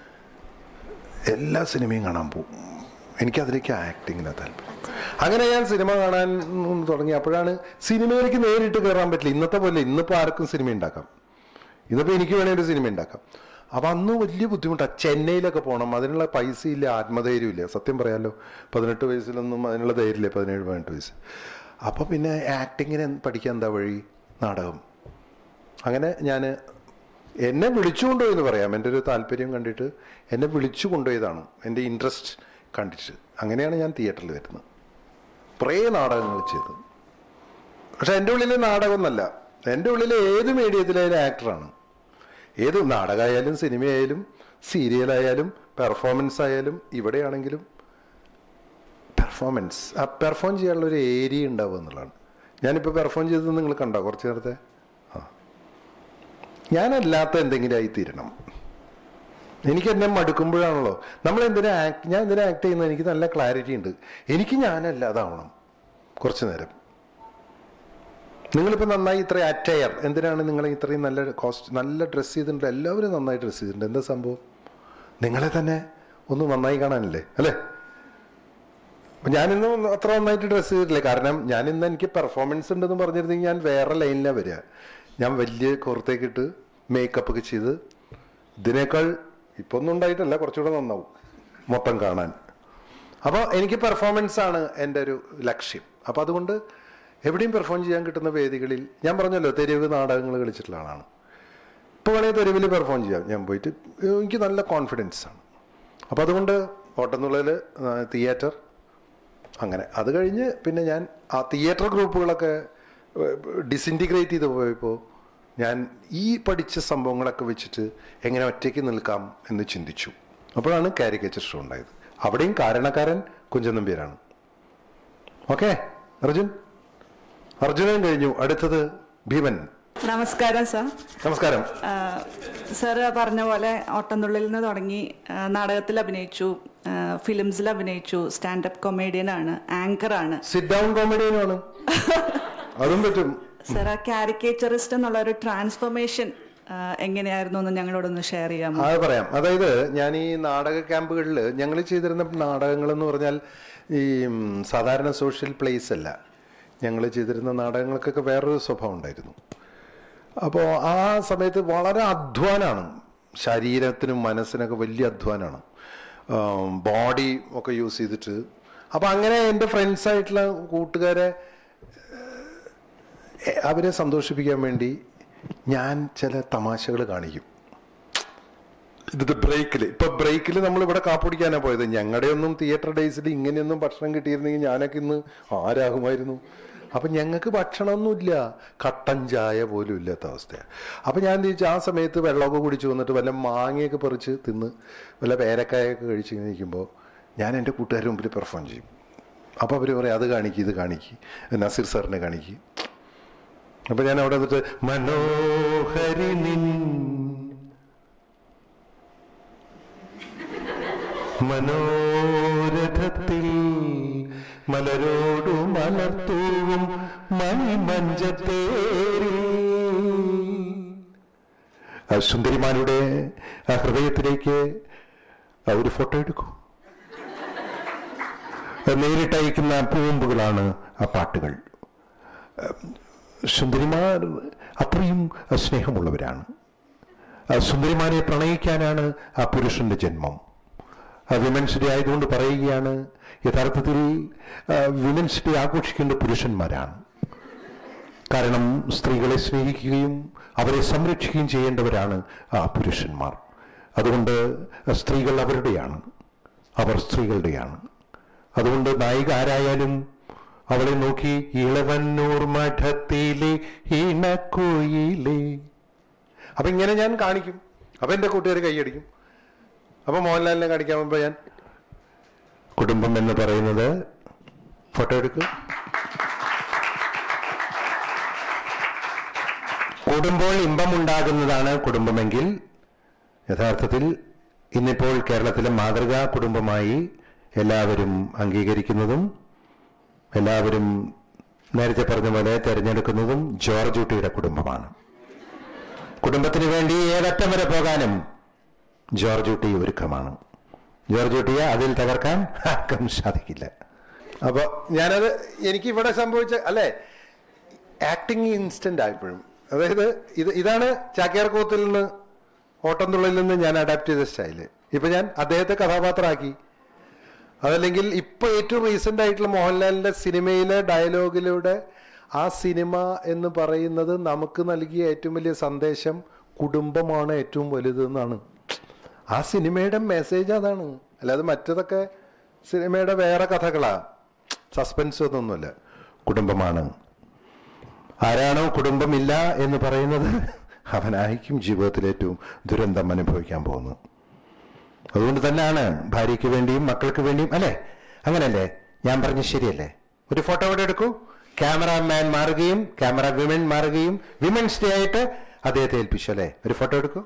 എല്ലാ സിനിമയും കാണാൻ പോകും എനിക്കതിലേക്ക് ആക്ടിങ്ങിനാണ് താല്പര്യം അങ്ങനെ ഞാൻ സിനിമ കാണാൻ ഉം, തുടങ്ങി അപ്പോഴാണ് സിനിമയിലേക്ക് നേരിട്ട് കയറാൻ പറ്റില്ല ഇന്നത്തെ പോലെ ഇന്നിപ്പോൾ ആർക്കും സിനിമ ഉണ്ടാക്കാം ഇന്നിപ്പോൾ എനിക്ക് വേണമെങ്കിൽ ഒരു സിനിമ ഉണ്ടാക്കാം അപ്പം അന്ന് വലിയ ബുദ്ധിമുട്ടാണ് ചെന്നൈയിലൊക്കെ പോകണം അതിനുള്ള പൈസ ഇല്ല ആത്മധൈര്യം ഇല്ല സത്യം പറയാലോ പതിനെട്ട് വയസ്സിലൊന്നും അതിനുള്ള ധൈര്യമില്ല പതിനേഴ് പതിനെട്ട് വയസ്സ് അപ്പോൾ പിന്നെ ആക്ടിങ്ങിന് പഠിക്കാൻ എന്താ വഴി നാടകം അങ്ങനെ ഞാൻ എന്നെ വിളിച്ചു കൊണ്ടുപോയി എന്ന് പറയാം എൻ്റെ ഒരു താല്പര്യം കണ്ടിട്ട് എന്നെ വിളിച്ചു കൊണ്ടുപോയതാണ് എൻ്റെ ഇൻട്രസ്റ്റ് കണ്ടിട്ട് അങ്ങനെയാണ് ഞാൻ തിയേറ്ററിൽ വരുന്നത് കുറേ നാടകങ്ങൾ ചെയ്തു പക്ഷെ എൻ്റെ ഉള്ളിൽ നാടകമൊന്നല്ല എൻ്റെ ഉള്ളിൽ ഏത് മീഡിയത്തിലായാലും ആക്ടറാണ് ഏത് നാടകമായാലും സിനിമയായാലും സീരിയലായാലും പെർഫോമൻസ് ആയാലും ഇവിടെയാണെങ്കിലും പെർഫോമൻസ് ആ പെർഫോം ചെയ്യാനുള്ള ഒരു ഏരിയ ഉണ്ടാവുക എന്നുള്ളതാണ് ഞാനിപ്പോൾ പെർഫോം ചെയ്തത് നിങ്ങൾ കണ്ടോ കുറച്ച് നേരത്തെ ആ ഞാനല്ലാത്ത എന്തെങ്കിലും ആയി തീരണം എനിക്ക് എന്നെ മടുക്കുമ്പോഴാണല്ലോ നമ്മൾ എന്തിനാ ആക്ട് ഞാൻ എന്തിനാ ആക്ട് ചെയ്യുന്നത് എനിക്ക് നല്ല ക്ലാരിറ്റി ഉണ്ട് എനിക്ക് ഞാനല്ലാതാവണം കുറച്ച് നേരം നിങ്ങളിപ്പോൾ നന്നായി ഇത്ര അറ്റയർ എന്തിനാണ് നിങ്ങൾ ഇത്രയും നല്ല കോസ്റ്റ് നല്ല ഡ്രസ്സ് ചെയ്തിട്ടുണ്ട് എല്ലാവരും നന്നായി ഡ്രസ്സ് ചെയ്തിട്ടുണ്ട് എന്താ സംഭവം നിങ്ങളെ തന്നെ ഒന്ന് നന്നായി കാണാനല്ലേ അല്ലേ അപ്പൊ ഞാനിന്ന് അത്ര നന്നായിട്ട് ഡ്രസ്സ് ചെയ്തിട്ടില്ല കാരണം ഞാൻ ഇന്ന് എനിക്ക് പെർഫോമൻസ് ഉണ്ടെന്ന് പറഞ്ഞിരുന്നെങ്കിൽ ഞാൻ വേറെ ലൈനിലാണ് വരിക ഞാൻ വലിയ പുറത്തേക്ക് ഇട്ട് മേക്കപ്പ് ഒക്കെ ചെയ്ത് ഇതിനേക്കാൾ ഇപ്പൊ ഒന്നും ഉണ്ടായിട്ടല്ല കുറച്ചുകൂടെ നന്നാവും മൊത്തം കാണാൻ അപ്പോൾ എനിക്ക് പെർഫോമൻസ് ആണ് എൻ്റെ ഒരു ലക്ഷ്യം അപ്പോൾ അതുകൊണ്ട് എവിടെയും പെർഫോം ചെയ്യാൻ കിട്ടുന്ന വേദികളിൽ ഞാൻ പറഞ്ഞല്ലോ തെരുവ് നാടകങ്ങൾ കളിച്ചിട്ടുള്ള ആളാണ് ഇപ്പോൾ വേണമെങ്കിൽ തെരുവിൽ പെർഫോം ചെയ്യാം ഞാൻ പോയിട്ട് എനിക്ക് നല്ല കോൺഫിഡൻസ് ആണ് അപ്പോൾ അതുകൊണ്ട് ഓട്ടംതുള്ളൽ തിയേറ്റർ അങ്ങനെ അത് കഴിഞ്ഞ് പിന്നെ ഞാൻ ആ തിയേറ്റർ ഗ്രൂപ്പുകളൊക്കെ ഡിസിൻറ്റിഗ്രേറ്റ് ചെയ്ത് പോയപ്പോൾ ഞാൻ ഈ പഠിച്ച സംഭവങ്ങളൊക്കെ വെച്ചിട്ട് എങ്ങനെ ഒറ്റയ്ക്ക് നിൽക്കാം എന്ന് ചിന്തിച്ചു അപ്പോഴാണ് കാരിക്കേച്ചർ ഷോ ഉണ്ടായത് അവിടെയും കാരണക്കാരൻ കുഞ്ചൻ നമ്പ്യാരാണ് ഓക്കെ അർജുൻ അർജുനൻ കഴിഞ്ഞു അടുത്തത് ഭീമൻ നമസ്കാരം സാർ നമസ്കാരം സാർ പറഞ്ഞ പോലെ ഓട്ടംതുള്ളിൽ നിന്ന് തുടങ്ങി ആ, നാടകത്തിൽ അഭിനയിച്ചു ആ, ഫിലിംസിൽ അഭിനയിച്ചു സ്റ്റാൻഡപ്പ് കൊമേഡിയനാണ് ആങ്കറാണ് സിറ്റ് ഡൗൺ കോമഡിയനുമാണ് അതും പറ്റും സാർ ആ കാരിക്കേച്ചറിസ്റ്റ് എന്നുള്ള ഒരു ട്രാൻസ്ഫോർമേഷൻ എങ്ങനെയായിരുന്നു എന്ന് ഞങ്ങളോടൊന്ന് ഷെയർ ചെയ്യാമോ അത് പറയാം അതായത് ഞാൻ ഈ നാടക ക്യാമ്പുകളിൽ ഞങ്ങൾ ചെയ്തിരുന്ന നാടകങ്ങൾ എന്ന് പറഞ്ഞാൽ ഈ ഉം, സാധാരണ സോഷ്യൽ പ്ലേസ് അല്ല ഞങ്ങൾ ചെയ്തിരുന്ന നാടകങ്ങൾക്കൊക്കെ വേറൊരു സ്വഭാവം ഉണ്ടായിരുന്നു അപ്പോൾ ആ സമയത്ത് വളരെ അധ്വാനാണ് ശരീരത്തിനും മനസ്സിനൊക്കെ വലിയ അധ്വാനാണ് ബോഡി ഒക്കെ യൂസ് ചെയ്തിട്ട് അപ്പോൾ അങ്ങനെ എൻ്റെ ഫ്രണ്ട്സായിട്ടുള്ള കൂട്ടുകാരെ എ- അവരെ സന്തോഷിപ്പിക്കാൻ വേണ്ടി ഞാൻ ചില തമാശകൾ കാണിക്കും ഇത് ബ്രേക്കിൽ ഇപ്പൊ ബ്രേക്കിൽ നമ്മൾ ഇവിടെ കാപ്പിടിക്കാനാ പോയത് ഞങ്ങളുടെ ഒന്നും തിയേറ്റർ ഡേയ്സിൽ ഇങ്ങനെയൊന്നും ഭക്ഷണം കിട്ടിയിരുന്നെങ്കിൽ ഞാനൊക്കെ ഇന്ന് ആരാകുമായിരുന്നു അപ്പൊ ഞങ്ങൾക്ക് ഭക്ഷണമൊന്നുമില്ല കട്ടൻ ചായ പോലും ഇല്ലാത്ത അവസ്ഥയാണ് അപ്പൊ ഞാൻ ചോദിച്ചു ആ സമയത്ത് വെള്ളമൊക്കെ കുടിച്ചു വന്നിട്ട് വല്ല മാങ്ങയൊക്കെ പറിച്ച് തിന്ന് വല്ല പേരക്കായൊക്കെ കഴിച്ച് ഇങ്ങനെ ഇരിക്കുമ്പോൾ ഞാൻ എൻ്റെ കൂട്ടുകാരുടെ മുമ്പിൽ പെർഫോം ചെയ്യും അപ്പോൾ അവർ പറയും അത് കാണിക്ക് ഇത് കാണിക്ക് നസീർ സാറിനെ കാണിക്ക് അപ്പൊ ഞാൻ അവിടെ വന്നിട്ട് മനോഹരി നിൻ മനോരഥത്തിൽ മലരോടു മലർത്തൂവും മണിമഞ്ചത്തേരി ആ സുന്ദരിമാരുടെ ആ ഹൃദയത്തിലേക്ക് ആ ഒരു ഫോട്ടോ എടുക്കൂ നേരിട്ട് അയക്കുന്ന പൂമ്പുകളാണ് ആ പാട്ടുകൾ സുന്ദരിമാർ അത്രയും സ്നേഹമുള്ളവരാണ് ആ സുന്ദരിമാരെ പ്രണയിക്കാനാണ് ആ പുരുഷന്റെ ജന്മം വിമൻസ് ഡേ ആയതുകൊണ്ട് പറയുകയാണ് യഥാർത്ഥത്തിൽ വിമൻസ് ഡേ ആഘോഷിക്കേണ്ട പുരുഷന്മാരാണ് കാരണം സ്ത്രീകളെ സ്നേഹിക്കുകയും അവരെ സംരക്ഷിക്കുകയും ചെയ്യേണ്ടവരാണ് ആ പുരുഷന്മാർ അതുകൊണ്ട് സ്ത്രീകൾ അവരുടെയാണ് അവർ സ്ത്രീകളുടെയാണ് അതുകൊണ്ട് നായിക ആരായാലും അവളെ നോക്കി ഇളവന്നൂർ മഠത്തിലെ ഇണക്കോയിലേ അപ്പൊ ഇങ്ങനെ ഞാൻ കാണിക്കും അപ്പൊ എന്റെ കൂട്ടുകാർ കൈയടിക്കും അപ്പൊ മോഹൻലാലിനെ കാണിക്കാൻ പോകുമ്പോ ഞാൻ കുടുംബം എന്ന് പറയുന്നത് ഫോട്ടോ എടുക്കും കൂടുമ്പോൾ ഇമ്പമുണ്ടാകുന്നതാണ് കുടുംബമെങ്കിൽ യഥാർത്ഥത്തിൽ ഇന്നിപ്പോൾ കേരളത്തിലെ മാതൃകാ കുടുംബമായി എല്ലാവരും അംഗീകരിക്കുന്നതും എല്ലാവരും നേരത്തെ പറഞ്ഞ പോലെ തിരഞ്ഞെടുക്കുന്നതും ജോർജ് കുട്ടിയുടെ കുടുംബമാണ് കുടുംബത്തിന് വേണ്ടി ഏതറ്റം വരെ പോകാനും ജോർജ് കുട്ടി ഒരുക്കമാണ് ജോർജ് കുട്ടിയെ അതിൽ തകർക്കാൻ ആർക്കും സാധിക്കില്ല അപ്പൊ ഞാനത് എനിക്ക് ഇവിടെ സംഭവിച്ച അല്ലേ ആക്ടിങ് ഇൻസ്റ്റന്റ് ആയപ്പോഴും അതായത് ഇത് ഇതാണ് ചാക്യാർകൂത്തിൽ നിന്ന് ഓട്ടംതുള്ളിൽ നിന്ന് ഞാൻ അഡാപ്റ്റ് ചെയ്ത സ്റ്റൈല് ഇപ്പൊ ഞാൻ അദ്ദേഹത്തെ കഥാപാത്രമാക്കി അതല്ലെങ്കിൽ ഇപ്പൊ ഏറ്റവും റീസെന്റ് ആയിട്ടുള്ള മോഹൻലാലിന്റെ സിനിമയിലെ ഡയലോഗിലൂടെ ആ സിനിമ എന്ന് പറയുന്നത് നമുക്ക് നൽകിയ ഏറ്റവും വലിയ സന്ദേശം കുടുംബമാണ് ഏറ്റവും വലുത് എന്നാണ് ആ സിനിമയുടെ മെസ്സേജ് അതാണ് അല്ലാതെ മറ്റതൊക്കെ സിനിമയുടെ വേറെ കഥകളാ സസ്പെൻസ് ഒന്നൊന്നുമില്ല കുടുംബമാണ് ആരാണോ കുടുംബമില്ല എന്ന് പറയുന്നത് അവനായിരിക്കും ജീവിതത്തിൽ ഏറ്റവും ദുരന്തം അനുഭവിക്കാൻ പോകുന്നത് അതുകൊണ്ട് തന്നെയാണ് ഭാര്യയ്ക്ക് വേണ്ടിയും മക്കൾക്ക് വേണ്ടിയും അല്ലേ അങ്ങനല്ലേ ഞാൻ പറഞ്ഞ ശരിയല്ലേ ഒരു ഫോട്ടോ ഇവിടെ എടുക്കൂ ക്യാമറാമാൻ മാറുകയും ക്യാമറ വിമൻ മാറുകയും വിമൻസ് ഡേ ആയിട്ട് അദ്ദേഹത്തെ ഏൽപ്പിച്ചു അല്ലേ ഒരു ഫോട്ടോ എടുക്കൂ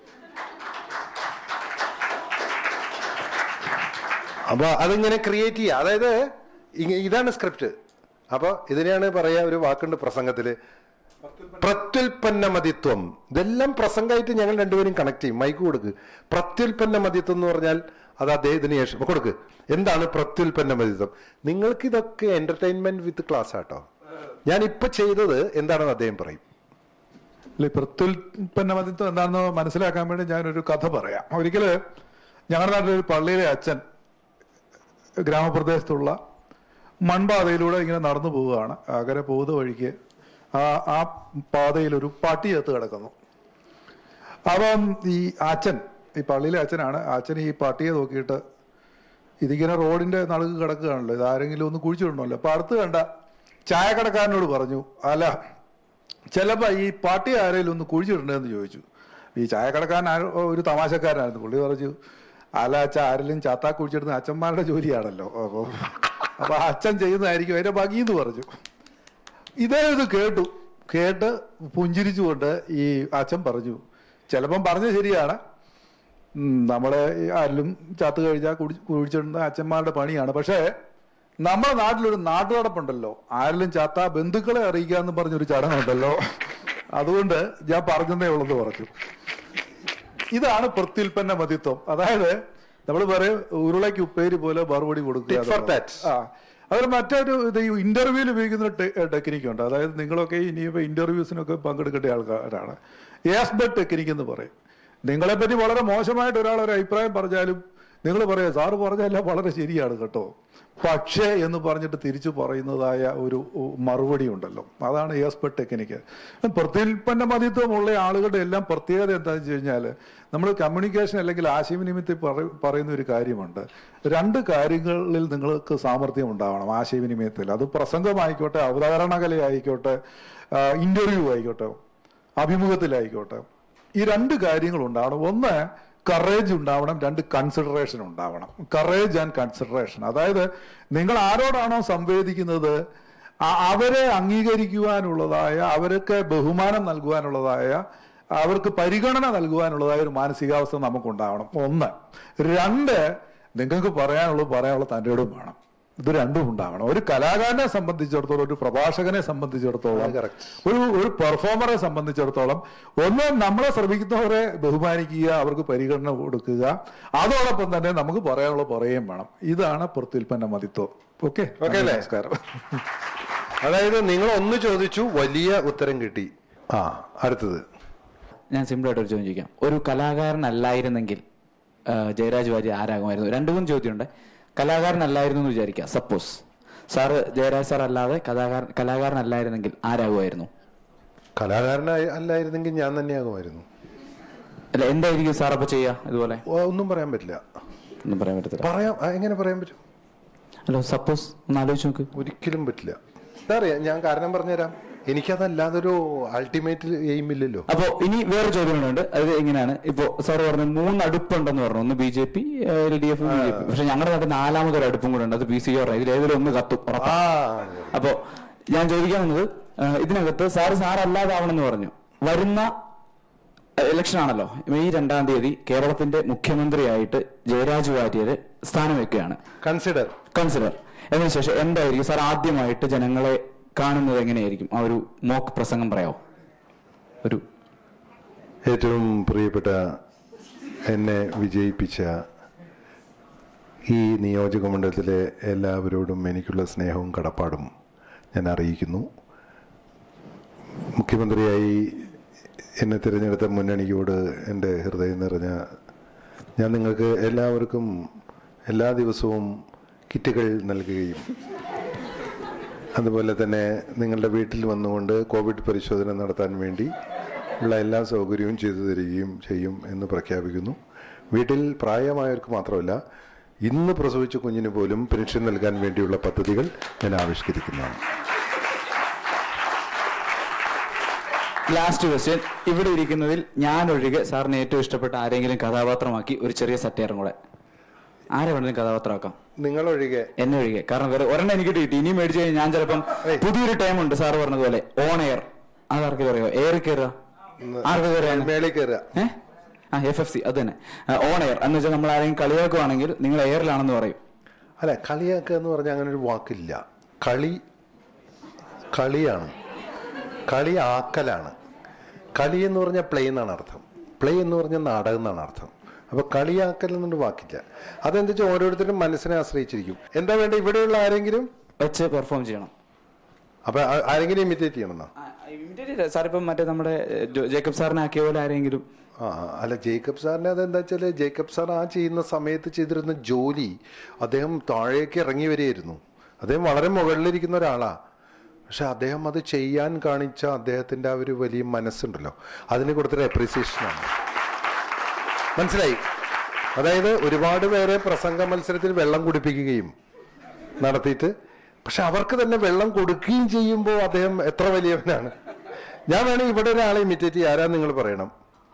അപ്പൊ അതിങ്ങനെ ക്രിയേറ്റ് ചെയ്യുക അതായത് ഇങ്ങ- ഇതാണ് സ്ക്രിപ്റ്റ് അപ്പൊ ഇതിനെയാണ് പറയാ ഒരു വാക്കുണ്ട് പ്രസംഗത്തില് പ്രത്യുൽപ്പന്ന മതിത്വം ഇതെല്ലാം പ്രസംഗമായിട്ട് ഞങ്ങൾ രണ്ടുപേരും കണക്ട് ചെയ്യും മൈക്ക് കൊടുക്ക് പ്രത്യുൽപ്പന്ന മതിത്വം എന്ന് പറഞ്ഞാൽ അത് അദ്ദേഹത്തിന് ശേഷം അപ്പൊ കൊടുക്ക് എന്താണ് പ്രത്യുൽപ്പന്ന മതിത്വം നിങ്ങൾക്ക് ഇതൊക്കെ എന്റർടൈൻമെന്റ് വിത്ത് ക്ലാസ് ആട്ടോ ഞാൻ ഇപ്പൊ ചെയ്തത് എന്താണെന്ന് അദ്ദേഹം പറയും അല്ലെ പ്രത്യുൽപ്പന്ന മതിത്വം എന്താണെന്ന് മനസ്സിലാക്കാൻ വേണ്ടി ഞാനൊരു കഥ പറയാം ഒരിക്കല് ഞങ്ങളുടെ നാട്ടിലെ ഒരു പള്ളിയിലെ അച്ഛൻ ഗ്രാമപ്രദേശത്തുള്ള മൺപാതയിലൂടെ ഇങ്ങനെ നടന്നു പോവുകയാണ് അകരെ പോകുന്ന വഴിക്ക് ആ ആ പാതയിൽ ഒരു പട്ടി എത്ത് കിടക്കുന്നു അപ്പം ഈ അച്ഛൻ ഈ പള്ളിയിലെ അച്ഛനാണ് അച്ഛൻ ഈ പട്ടിയെ നോക്കിയിട്ട് ഇതിങ്ങനെ റോഡിന്റെ നടുക്ക് കിടക്കുകയാണല്ലോ ഇത് ആരെങ്കിലും ഒന്ന് കുഴിച്ചിടണമല്ലോ അപ്പൊ അടുത്ത് കണ്ട ചായക്കടക്കാരനോട് പറഞ്ഞു അല്ല ചിലപ്പോ ഈ പട്ടി ആരെങ്കിലും ഒന്ന് കുഴിച്ചിടണ്ടെന്ന് ചോദിച്ചു ഈ ചായക്കടക്കാരൻ ആരോ- ഒരു തമാശക്കാരനായിരുന്നു പുള്ളി പറഞ്ഞു അല്ല അച്ഛ ആരെങ്കിലും ചാത്താ കുഴിച്ചിടുന്ന അച്ഛന്മാരുടെ ജോലിയാണല്ലോ അപ്പൊ അപ്പൊ അച്ഛൻ ചെയ്യുന്നതായിരിക്കും അതിന്റെ ഭംഗിന്ന് പറഞ്ഞു ഇതേ ഇത് കേട്ടു കേട്ട് പുഞ്ചിരിച്ചുകൊണ്ട് ഈ അച്ഛൻ പറഞ്ഞു ചിലപ്പം പറഞ്ഞത് ശരിയാണ് ഉം, നമ്മളെ ഈ ആരിലും ചത്ത് കഴിഞ്ഞാൽ കുടി കുഴിച്ചിടുന്ന അച്ഛന്മാരുടെ പണിയാണ് പക്ഷേ നമ്മുടെ നാട്ടിലൊരു നാട്ടുനടപ്പുണ്ടല്ലോ ആരിലും ചത്ത ബന്ധുക്കളെ അറിയിക്കുക എന്ന് പറഞ്ഞൊരു ചടങ്ങുണ്ടല്ലോ അതുകൊണ്ട് ഞാൻ പറഞ്ഞതേ ഉള്ളത് പറഞ്ഞു ഇതാണ് പ്രത്യുൽപ്പന്ന മതിത്വം അതായത് നമ്മൾ പറയും ഉരുളയ്ക്ക് ഉപ്പേരി പോലെ മറുപടി കൊടുക്കുക Tit for എന്നുള്ളത്. tat. ആ അതിൽ മറ്റൊരു ഇത് ഈ ഇന്റർവ്യൂവിൽ ഉപയോഗിക്കുന്ന ഒരു ടെക്നിക്ക് ഉണ്ട് അതായത് നിങ്ങളൊക്കെ ഇനിയിപ്പോൾ ഇന്റർവ്യൂസിനൊക്കെ പങ്കെടുക്കേണ്ട ആൾക്കാരാണ് യെസ് ബട്ട് ടെക്നിക്ക് എന്ന് പറയും നിങ്ങളെപ്പറ്റി വളരെ മോശമായിട്ട് ഒരാൾ ഒരു അഭിപ്രായം പറഞ്ഞാലും നിങ്ങൾ പറയാം സാറ് പറഞ്ഞല്ല വളരെ ശരിയാണ് കേട്ടോ പക്ഷേ എന്ന് പറഞ്ഞിട്ട് തിരിച്ചു പറയുന്നതായ ഒരു ഉ- മറുപടി ഉണ്ടല്ലോ അതാണ് യെസ് ബട്ട് ടെക്നിക്ക് പ്രത്യുൽപ്പന്ന മതിത്വമുള്ള ആളുകളുടെ എല്ലാം പ്രത്യേകത എന്താണെന്ന് വെച്ച് കഴിഞ്ഞാൽ നമ്മൾ കമ്മ്യൂണിക്കേഷൻ അല്ലെങ്കിൽ ആശയവിനിമയത്തിൽ പറ- പറയുന്ന ഒരു കാര്യമുണ്ട് രണ്ട് കാര്യങ്ങളിൽ നിങ്ങൾക്ക് സാമർഥ്യം ഉണ്ടാവണം ആശയവിനിമയത്തിൽ അത് പ്രസംഗമായിക്കോട്ടെ അവതരണ കലയായിക്കോട്ടെ ഇന്റർവ്യൂ ആയിക്കോട്ടെ അഭിമുഖത്തിലായിക്കോട്ടെ ഈ രണ്ട് കാര്യങ്ങൾ ഉണ്ടാവണം ഒന്ന് കറേജ് ഉണ്ടാവണം രണ്ട് കൺസിഡറേഷൻ ഉണ്ടാവണം കറേജ് ആൻഡ് കൺസിഡറേഷൻ അതായത് നിങ്ങൾ ആരോടാണോ സംവേദിക്കുന്നത് ആ- അവരെ അംഗീകരിക്കുവാനുള്ളതായ അവർക്ക് ബഹുമാനം നൽകുവാനുള്ളതായ അവർക്ക് പരിഗണന നൽകുവാനുള്ളതായ ഒരു മാനസികാവസ്ഥ നമുക്കുണ്ടാവണം ഒന്ന് രണ്ട് നിങ്ങൾക്ക് പറയാനുള്ളത് പറയാനുള്ള തൻ്റെ ഇടം വേണം ഇത് രണ്ടും ഉണ്ടാവണം ഒരു കലാകാരനെ സംബന്ധിച്ചിടത്തോളം ഒരു പ്രഭാഷകനെ സംബന്ധിച്ചിടത്തോളം correct. ഒരു ഒരു പെർഫോമറെ സംബന്ധിച്ചിടത്തോളം ഒന്ന് നമ്മളെ ശ്രമിക്കുന്നവരെ ബഹുമാനിക്കുക അവർക്ക് പരിഗണന കൊടുക്കുക അതോടൊപ്പം തന്നെ നമുക്ക് പറയാനുള്ള പറയുകയും വേണം ഇതാണ് പ്രത്യുൽപ്പന്ന മതിത്വം ഓക്കെ Okay അല്ലേ? നമസ്കാരം അതായത് നിങ്ങൾ ഒന്ന് ചോദിച്ചു വലിയ ഉത്തരം കിട്ടി ആ അടുത്തത് ഞാൻ സിമ്പിളായിട്ട് ഒരു ചോദ്യം ചോദിക്കാം ഒരു കലാകാരനല്ലായിരുന്നെങ്കിൽ ആ, ജയരാജ് വാര്യർ ആരാകുമായിരുന്നു രണ്ട് മൂന്ന് ചോദ്യമുണ്ട് കലാകാരനല്ലായിരുന്നു എന്ന് വിചാരിക്കുക സപ്പോസ് സാറ് ജയരാജ് സാർ അല്ലാതെ കലാകാരൻ കലാകാരനല്ലായിരുന്നെങ്കിൽ ആരാകുമായിരുന്നു കലാകാരനായി അല്ലായിരുന്നെങ്കിൽ ഞാൻ തന്നെയാകുമായിരുന്നു അല്ല എന്തായിരിക്കും സാർ അപ്പൊ ചെയ്യുക ഇതുപോലെ ഓ, ഒന്നും പറയാൻ പറ്റില്ല ഒന്നും പറയാൻ പറ്റത്തില്ല പറയാം ആ, എങ്ങനെ പറയാൻ പറ്റും ഹലോ സപ്പോസ് ഒന്ന് ആലോചിച്ച് നോക്ക് ഒരിക്കലും പറ്റില്ല എന്താ അറിയാം ഞാൻ കാരണം പറഞ്ഞുതരാം എനിക്കതല്ലാതൊരു അൾട്ടിമേറ്റ് എയിം ഇല്ലല്ലോ അപ്പോ ഇനി വേറെ ചോദ്യങ്ങളുണ്ട് അത് എങ്ങനെയാണ് ഇപ്പോ സാർ പറഞ്ഞു മൂന്ന് അടുപ്പുണ്ടെന്ന് പറഞ്ഞു ഒന്ന് B J P L D F B J P പക്ഷെ ഞങ്ങളുടെ നാട്ടിൽ നാലാമതൊരു അടുപ്പും കൂടെ ഉണ്ട് അത് പി സി പറഞ്ഞു ഇതിൽ ഏതെങ്കിലും ഒന്ന് കത്തും ഉറപ്പാ ആ അപ്പോ ഞാൻ ചോദിക്കാൻ വന്നത് ആ, ഇതിനകത്ത് സാറ് സാറല്ലാതാവണമെന്ന് പറഞ്ഞു വരുന്ന ഇലക്ഷൻ ആണല്ലോ മെയ് രണ്ടാം തീയതി കേരളത്തിന്റെ മുഖ്യമന്ത്രിയായിട്ട് ജയരാജ് വാര്യര് സ്ഥാനം വെക്കുകയാണ് കൺസിഡർ കൺസിഡർ എന്നതിന് ശേഷം എന്തായിരിക്കും സാർ ആദ്യമായിട്ട് ജനങ്ങളെ കാണുന്നത് എങ്ങനെയായിരിക്കും ആ ഒരു മോക്ക് പ്രസംഗം പറയാമോ ഒരു ഏറ്റവും പ്രിയപ്പെട്ട എന്നെ വിജയിപ്പിച്ച ഈ നിയോജക മണ്ഡലത്തിലെ എല്ലാവരോടും എനിക്കുള്ള സ്നേഹവും കടപ്പാടും ഞാൻ അറിയിക്കുന്നു മുഖ്യമന്ത്രിയായി എന്നെ തിരഞ്ഞെടുത്ത മുന്നണിയോട് എൻ്റെ ഹൃദയം നിറഞ്ഞ ഞാൻ നിങ്ങൾക്ക് എല്ലാവർക്കും എല്ലാ ദിവസവും കിറ്റുകൾ നൽകുകയും അതുപോലെ തന്നെ നിങ്ങളുടെ വീട്ടിൽ വന്നുകൊണ്ട് കോവിഡ് പരിശോധന നടത്താൻ വേണ്ടി ഉള്ള എല്ലാ സൗകര്യവും ചെയ്തു തരികയും ചെയ്യും എന്ന് പ്രഖ്യാപിക്കുന്നു വീട്ടിൽ പ്രായമായവർക്ക് മാത്രമല്ല ഇന്ന് പ്രസവിച്ച കുഞ്ഞിന് പോലും പെൻഷൻ നൽകാൻ വേണ്ടിയുള്ള പദ്ധതികൾ ഞാൻ ആവിഷ്കരിക്കുന്നതാണ് ലാസ്റ്റ് ക്വസ്റ്റ്യൻ ഇവിടെ ഇരിക്കുന്നതിൽ ഞാൻ ഒഴികെ സാറിന് ഏറ്റവും ഇഷ്ടപ്പെട്ട ആരെങ്കിലും കഥാപാത്രമാക്കി ഒരു ചെറിയ സറ്റയറും കൂടെ ആരെ വേണമെങ്കിലും കഥാപാത്രമാക്കാം നിങ്ങളൊഴികെ എന്നെ ഒഴികെ കാരണം വേറെ ഒരെണ്ണം എനിക്ക് കിട്ടി ഇനി മേടിച്ചു കഴിഞ്ഞാൽ ഞാൻ ചിലപ്പം പുതിയൊരു ടൈം ഉണ്ട് സാറ് പറഞ്ഞതുപോലെ ഓൺ എയർ അതാർക്ക് അറിയോ എയർ കയറുക ആർക്ക് കയറുക മേളിൽ കയറുക ഏ ആ എഫ് എഫ് സി അത് തന്നെ ഓൺ എയർ എന്ന് വെച്ചാൽ നമ്മൾ ആരെങ്കിലും കളിയാക്കുവാണെങ്കിൽ നിങ്ങൾ എയറിലാണെന്ന് പറയും അല്ല കളിയാക്കുക എന്ന് പറഞ്ഞാൽ അങ്ങനെ ഒരു വാക്കില്ല കളി കളിയാണ് കളി ആക്കലാണ് കളി എന്ന് പറഞ്ഞാൽ പ്ലേ എന്നാണ് അർത്ഥം പ്ലേ എന്ന് പറഞ്ഞാൽ നാടകം എന്നാണ് അർത്ഥം അപ്പൊ കളിയാക്കൽ എന്നൊരു വാക്കില്ല അതെന്താ വെച്ചാൽ ഓരോരുത്തരും മനസ്സിനെ ആശ്രയിച്ചിരിക്കും എന്താ വേണ്ട ഇവിടെയുള്ള ആരെങ്കിലും വെച്ച് പെർഫോം ചെയ്യണം അപ്പൊ ആ- ആരെങ്കിലും ഇമിറ്റേറ്റ് ചെയ്യണമെന്നോ സാർ ഇപ്പം മറ്റേ നമ്മുടെ ഏ, ജോ- ജേക്കബ് സാറിനെ ആക്കിയ പോലെ ആരെങ്കിലും ആ ആ, അല്ല ജേക്കബ് സാറിന് അതെന്താ വെച്ചാൽ ജേക്കബ് സാർ ആ ചെയ്യുന്ന സമയത്ത് ചെയ്തിരുന്ന ജോലി അദ്ദേഹം താഴേക്ക് ഇറങ്ങി വരികയായിരുന്നു അദ്ദേഹം വളരെ മുകളിലിരിക്കുന്ന ഒരാളാ പക്ഷെ അദ്ദേഹം അത് ചെയ്യാൻ കാണിച്ച അദ്ദേഹത്തിന്റെ ആ ഒരു വലിയ മനസ്സുണ്ടല്ലോ അതിന് കൊടുത്തൊരു അപ്രീസിയേഷനാണ് മനസ്സിലായി അതായത് ഒരുപാട് പേരെ പ്രസംഗ മത്സരത്തിൽ വെള്ളം കുടിപ്പിക്കുകയും നടത്തിയിട്ട് പക്ഷെ അവർക്ക് തന്നെ വെള്ളം കൊടുക്കുകയും ചെയ്യുമ്പോൾ അദ്ദേഹം എത്ര വലിയവനാണ് ഞാൻ വേണമെങ്കിൽ ഇവിടെ ഒരാളെ ഇമിറ്റേറ്റ് ചെയ്യാൻ ആരാ നിങ്ങൾ പറയണം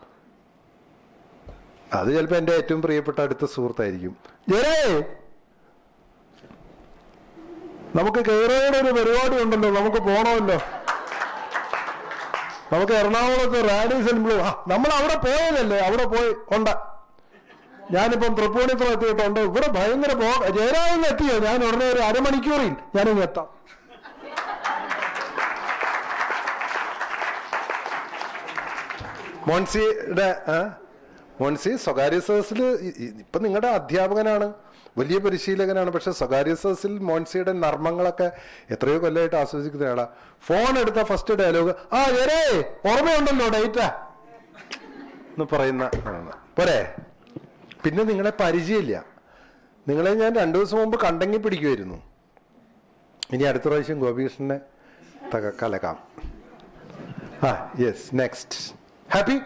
അത് ചിലപ്പോൾ എൻ്റെ ഏറ്റവും പ്രിയപ്പെട്ട അടുത്ത സുഹൃത്തായിരിക്കും ജയരേ നമുക്ക് കേരളയുടെ ഒരു പരിപാടി ഉണ്ടല്ലോ നമുക്ക് പോണമല്ലോ നമുക്ക് എറണാകുളത്ത് റാലി സെൻബ്ലു ആ നമ്മൾ അവിടെ പോയതല്ലേ അവിടെ പോയി ഉണ്ട് ഞാനിപ്പം തൃപ്പൂണിത്തുറ എത്തിയിട്ടുണ്ട് ഇവിടെ ഭയങ്കര പോ ജയരാജൻ എത്തിയോ ഞാൻ ഉടനെ ഒരു അരമണിക്കൂറിൽ ഞാനിങ്ങ് എത്താം മോൻസിയുടെ ആ? മോൻസി സ്വകാര്യ സദസ്സിൽ ഇപ്പൊ നിങ്ങളുടെ അധ്യാപകനാണ് വലിയ പരിശീലകനാണ് പക്ഷെ സ്വകാര്യ സദസ്സിൽ മോൻസിയുടെ നർമ്മങ്ങളൊക്കെ എത്രയോ കൊല്ലമായിട്ട് ആസ്വദിക്കുന്ന ആളാ ഫോൺ എടുത്ത ഫസ്റ്റ് ഡയലോഗ് ആ ഏരേ ഓർമ്മയുണ്ടല്ലോ ഡേറ്റാ എന്ന് പറയുന്ന ആളാണ്. പോരെ പിന്നെ നിങ്ങളെ പരിചയമില്ല നിങ്ങളെ ഞാൻ രണ്ടു ദിവസം മുമ്പ് കണ്ടെങ്കിൽ പിടിക്കുമായിരുന്നു ഇനി അടുത്ത പ്രാവശ്യം ഗോപികൃഷ്ണനെ തക കലക്കാം ആ യെസ് നെക്സ്റ്റ് ഹാപ്പി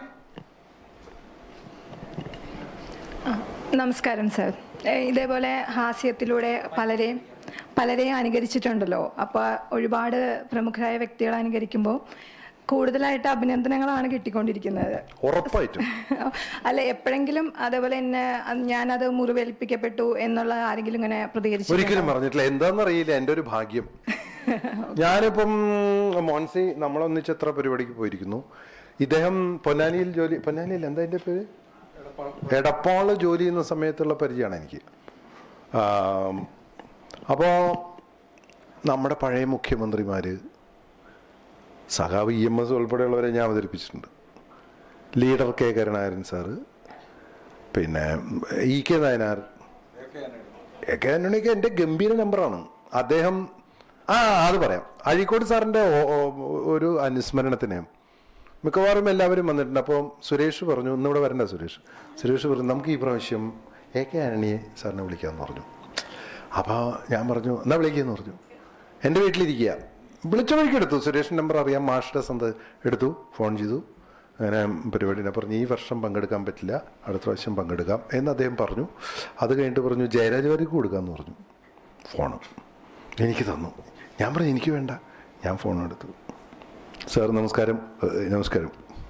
നമസ്കാരം സർ ഏഹ് ഇതേപോലെ ഹാസ്യത്തിലൂടെ പലരെയും പലരെയും അനുകരിച്ചിട്ടുണ്ടല്ലോ അപ്പോൾ ഒരുപാട് പ്രമുഖരായ വ്യക്തികളെ അനുകരിക്കുമ്പോൾ കൂടുതലായിട്ട് അഭിനന്ദനങ്ങളാണ് കിട്ടിക്കൊണ്ടിരിക്കുന്നത് ഉറപ്പായിട്ടും അല്ല എപ്പോഴെങ്കിലും അതേപോലെ എന്നെ ഞാനത് മുറിവേൽപ്പിക്കപ്പെട്ടു എന്നുള്ള ആരെങ്കിലും ഇങ്ങനെ പ്രതികരിച്ചു ഒരിക്കലും പറഞ്ഞിട്ടില്ല എന്താണെന്നറിയില്ല എൻ്റെ ഒരു ഭാഗ്യം ഞാനിപ്പം മോൻസി നമ്മളൊന്നിച്ച് എത്ര പരിപാടിക്ക് പോയിരിക്കുന്നു ഇദ്ദേഹം പൊന്നാനിയിൽ ജോലി പൊന്നാനിയിൽ എന്താ എൻ്റെ പേര് എടപ്പാള് ജോലി ചെയ്യുന്ന സമയത്തുള്ള പരിചയമാണ് എനിക്ക് ആം, അപ്പോ നമ്മുടെ പഴയ മുഖ്യമന്ത്രിമാര് സഖാവ് ഇ എം എസ് ഉൾപ്പെടെയുള്ളവരെ ഞാൻ അവതരിപ്പിച്ചിട്ടുണ്ട് ലീഡർ കെ കരുണാകരൻ സാറ് പിന്നെ E K Nayanar A K ആന്റണിക്ക് എൻ്റെ ഗംഭീര നമ്പറാണ് അദ്ദേഹം ആ അത് പറയാം അഴീക്കോട് സാറിൻ്റെ ഒ- ഒ- ഒരു അനുസ്മരണത്തിന് മിക്കവാറും എല്ലാവരും വന്നിട്ടുണ്ട് അപ്പോൾ സുരേഷ് പറഞ്ഞു ഇന്നിവിടെ വരണ്ട സുരേഷ് സുരേഷ് പറഞ്ഞു നമുക്ക് ഈ പ്രാവശ്യം എ കെ ആന്റണിയെ സാറിനെ വിളിക്കാമെന്ന് പറഞ്ഞു അപ്പോൾ ഞാൻ പറഞ്ഞു എന്നാ വിളിക്കുകയെന്ന് പറഞ്ഞു എൻ്റെ വീട്ടിലിരിക്കുക വിളിച്ച വഴിക്ക് എടുത്തു സുരേഷിൻ്റെ നമ്പർ അറിയാം മാഷിൻ്റെ സ്വന്തം എടുത്തു ഫോൺ ചെയ്തു അങ്ങനെ പരിപാടിനെ പറഞ്ഞു ഈ വർഷം പങ്കെടുക്കാൻ പറ്റില്ല അടുത്ത പ്രാവശ്യം പങ്കെടുക്കാം എന്ന് അദ്ദേഹം പറഞ്ഞു അത് കഴിഞ്ഞിട്ട് പറഞ്ഞു ജയരാജ് വാര്യക്ക് കൊടുക്കാമെന്ന് പറഞ്ഞു ഫോണ് എനിക്ക് തന്നു ഞാൻ പറഞ്ഞു എനിക്ക് വേണ്ട ഞാൻ ഫോൺ എടുത്തു സാർ നമസ്കാരം ഏഹ്, നമസ്കാരം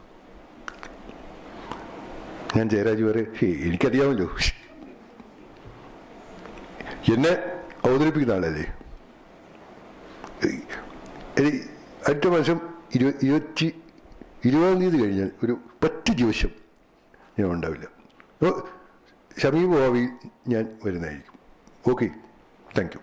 ഞാൻ ജയരാജ് വരെ എനിക്കറിയാമല്ലോ എന്നെ അവതരിപ്പിക്കുന്ന ആളല്ലേ ഏയ്, ഏയ്, അടുത്ത മാസം ഇരു ഇരുപത്തി ഇരുപതാം തീയതി കഴിഞ്ഞാൽ ഒരു പത്ത് ദിവസം ഞാൻ ഉണ്ടാവില്ല ഓ, സമീപ ഭാവിയിൽ ഞാൻ വരുന്നതായിരിക്കും ഓക്കെ താങ്ക് യു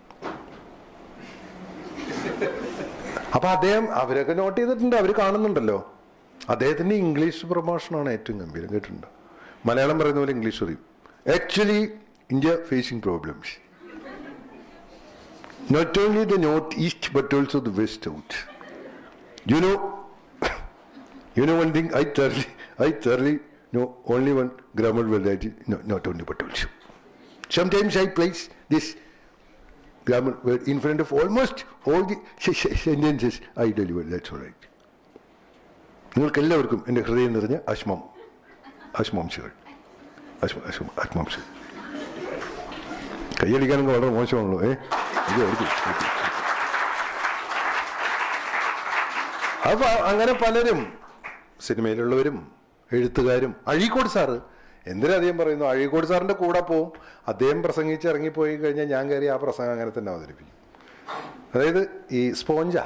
അപ്പൊ അദ്ദേഹം അവരൊക്കെ നോട്ട് ചെയ്തിട്ടുണ്ട് അവർ കാണുന്നുണ്ടല്ലോ അദ്ദേഹത്തിന്റെ ഇംഗ്ലീഷ് പ്രഭാഷണമാണ് ഏറ്റവും ഗംഭീരം കേട്ടിട്ടുണ്ട് മലയാളം പറയുന്ന പോലെ ഇംഗ്ലീഷ് പറയും actually India facing problems not only the north east but also the west out you know you know one thing I thoroughly I thoroughly know only one grammar word that is no, not only but also sometimes i place this grammar word in front of almost all the se- se- sentences I deliver. That's all right. നിങ്ങൾക്ക് എല്ലാവർക്കും എൻ്റെ ഹൃദയം നിറഞ്ഞ അശ്മം അശ്മാംശകൾ അശ്മ അശ്മ ആത്മാംശകൾ കൈയടിക്കാനൊക്കെ വളരെ മോശമാണല്ലോ ഏ ഇത് എടുത്തു എടുത്തു. അപ്പൊ അങ്ങനെ പലരും സിനിമയിലുള്ളവരും എഴുത്തുകാരും അഴീക്കോട് സാറ് എന്തിനാ അദ്ദേഹം പറയുന്നു അഴീക്കോട് സാറിന്റെ കൂടെ പോവും അദ്ദേഹം പ്രസംഗിച്ച് ഇറങ്ങിപ്പോയി കഴിഞ്ഞാൽ ഞാൻ കയറി ആ പ്രസംഗം അങ്ങനെ തന്നെ അവതരിപ്പിക്കും അതായത് ഈ സ്പോഞ്ചാ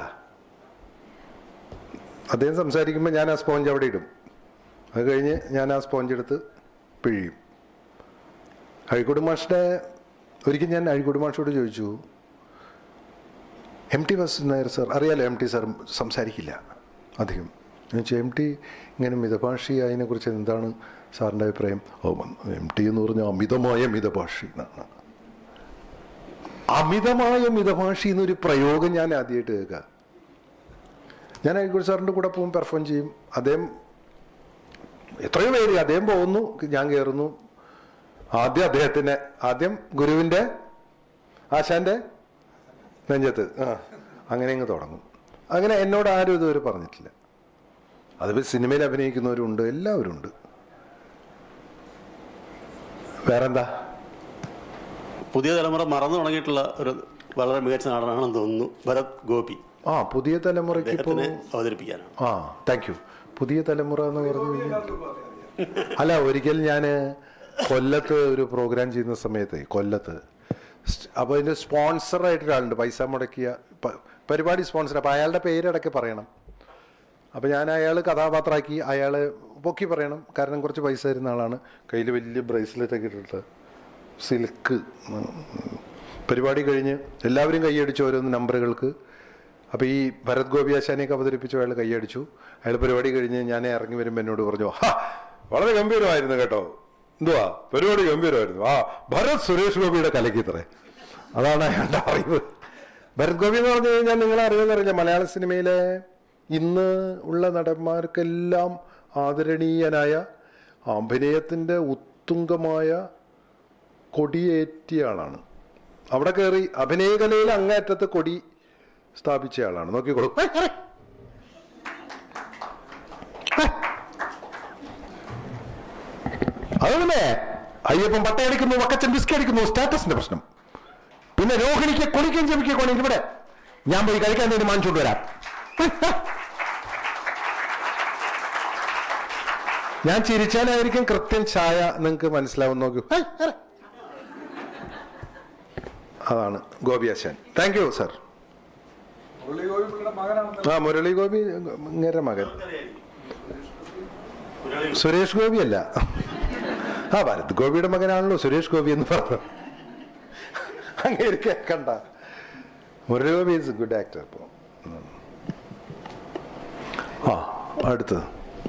അദ്ദേഹം സംസാരിക്കുമ്പോൾ ഞാൻ ആ സ്പോഞ്ച് അവിടെ ഇടും അത് കഴിഞ്ഞ് ഞാൻ ആ സ്പോഞ്ച് എടുത്ത് പിഴിയും അഴീക്കോട് മാഷിന്റെ ഒരിക്കൽ ഞാൻ അഴീക്കോട് മാഷോട് ചോദിച്ചു M T Vasu Nair sir അറിയാലോ എം ടി സാർ സംസാരിക്കില്ല അധികം ഞാൻ ചോദിച്ചു എം ടി ഇങ്ങനെ മിതഭാഷി അതിനെക്കുറിച്ച് എന്താണ് സാറിൻ്റെ അഭിപ്രായം ഓ എം ടി എന്ന് പറഞ്ഞാൽ അമിതമായ മിതഭാഷി എന്നാണ് അമിതമായ മിതഭാഷി എന്നൊരു പ്രയോഗം ഞാൻ ആദ്യമായിട്ട് കേൾക്കുക ഞാൻ അഴിക്കോട് സാറിൻ്റെ കൂടെ പോകും പെർഫോം ചെയ്യും അദ്ദേഹം എത്രയോ പേര് അദ്ദേഹം പോകുന്നു ഞാൻ കയറുന്നു ആദ്യം അദ്ദേഹത്തിന് ആദ്യം ഗുരുവിൻ്റെ ആശാന്റെ നെഞ്ചത്ത് ആ അങ്ങനെ അങ്ങ് തുടങ്ങും അങ്ങനെ എന്നോട് ആരും ഇതുവരെ പറഞ്ഞിട്ടില്ല അതിപ്പോൾ സിനിമയിൽ അഭിനയിക്കുന്നവരുണ്ട് എല്ലാവരും ഉണ്ട് വേറെന്താ പുതിയ തലമുറ മറന്നു തുടങ്ങിയിട്ടുള്ള ഒരു വളരെ മികച്ച നടനാണെന്ന് തോന്നുന്നു ഭരത് ഗോപി ആ പുതിയ തലമുറയ്ക്ക് ഇപ്പോൾ അദ്ദേഹത്തിനെ അവതരിപ്പിക്കാനാണ് ആ താങ്ക് യു പുതിയ തലമുറ എന്ന് പറഞ്ഞു കഴിഞ്ഞാൽ അല്ല ഒരിക്കൽ ഞാൻ കൊല്ലത്ത് ഒരു പ്രോഗ്രാം ചെയ്യുന്ന സമയത്ത് കൊല്ലത്ത് സ്- അപ്പോൾ അതിൻ്റെ സ്പോൺസറായിട്ട് ഒരാളുണ്ട് പൈസ മുടക്കിയ പ- പരിപാടി സ്പോൺസർ അപ്പോൾ അയാളുടെ പേരിടയ്ക്ക് പറയണം അപ്പോൾ ഞാൻ അയാൾ കഥാപാത്രമാക്കി അയാളെ പൊക്കി പറയണം കാരണം കുറച്ച് പൈസ തരുന്ന ആളാണ് കയ്യിൽ വലിയ ബ്രേസ്ലെറ്റ് ഒക്കെ ഇട്ടിട്ട് സിൽക്ക് പരിപാടി കഴിഞ്ഞ് എല്ലാവരും കൈയടിച്ചു ഓരോന്ന് നമ്പറുകൾക്ക് അപ്പോൾ ഈ ഭരത് ഗോപി ആശാനെയൊക്കെ അവതരിപ്പിച്ചു അയാൾ കൈയടിച്ചു അയാൾ പരിപാടി കഴിഞ്ഞ് ഞാൻ ഇറങ്ങി വരുമ്പോൾ എന്നോട് പറഞ്ഞു ഹാ വളരെ ഗംഭീരമായിരുന്നു കേട്ടോ എന്തുവാ പരിപാടി ഗംഭീരമായിരുന്നു ആ ഭരത് സുരേഷ് ഗോപിയുടെ കലക്കിത്രേ അതാണ് അയാളുടെ അറിവ് ഭരത് ഗോപി എന്ന് പറഞ്ഞു കഴിഞ്ഞാൽ നിങ്ങൾ അറിയുമെന്നറിയില്ല മലയാള സിനിമയിലെ ഇന്ന് ഉള്ള നടന്മാർക്കെല്ലാം ആദരണീയനായ അഭിനയത്തിൻ്റെ ഉത്തുംഗമായ കൊടിയേറ്റിയ ആളാണ് അവിടെ കയറി അഭിനയകലയിൽ അങ്ങേറ്റത്ത് കൊടി സ്ഥാപിച്ച ആളാണ് നോക്കിക്കോളൂ ഏയ്, ഏയ്. ഏയ്. അതുപോലെ അയ്യപ്പൻ പട്ടയടിക്കുന്നു വക്കച്ചൻ ബിസ്കി അടിക്കുന്നു സ്റ്റാറ്റസിന്റെ പ്രശ്നം പിന്നെ രോഹിണിക്ക് കൊളിക്കുകയും ജപിക്കുകയും കൊണെങ്കിൽ ഇവിടെ ഞാൻ പോയി കഴിക്കാൻ വേണ്ടി വാങ്ങിച്ചുകൊണ്ട് വരാം ഞാൻ ചിരിച്ചാലായിരിക്കും കൃത്യം ചായ നിങ്ങൾക്ക് മനസ്സിലാവും നോക്കൂ ഏയ്, ഏയ്. അതാണ് ഗോപിയാശാൻ താങ്ക് യു സാർ ആ മുരളി ഗോപി ഇങ്ങനെ മകൻ സുരേഷ് ഗോപി അല്ല ആ ഭരത് ഗോപിയുടെ മകനാണല്ലോ സുരേഷ് ഗോപി എന്ന് പറഞ്ഞു അങ്ങനെ കേൾക്കണ്ട Murali Gopy is good actor ഇപ്പോ ഉം. ആ അടുത്തത്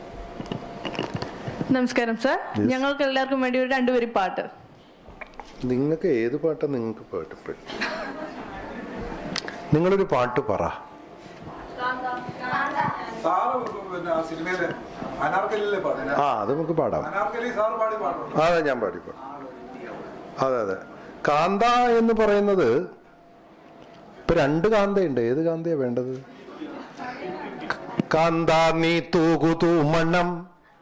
നമസ്കാരം സാർ ഞങ്ങൾക്ക് എല്ലാവർക്കും വേണ്ടി ഒരു രണ്ടുപേരി പാട്ട് നിങ്ങൾക്ക് ഏത് പാട്ടാ നിങ്ങൾക്ക് പാട്ട് പറ്റും നിങ്ങളൊരു പാട്ട് പറ സാറ് പിന്നെ ആ സിനിമയിലെ അനാർക്കലിലെ പാട്ട് ആ അത് നമുക്ക് പാടാം അനാർക്കലി സാറ് പാടി പാട്ടുണ്ട് അതെ ഞാൻ പാടി പാടി അതെ അതെ കാന്ത എന്ന് പറയുന്നത് ഇപ്പൊ രണ്ട് കാന്തയുണ്ട് ഏത് കാന്തയാ വേണ്ടത് കാന്ത നീ തൂകു തൂമണ്ണം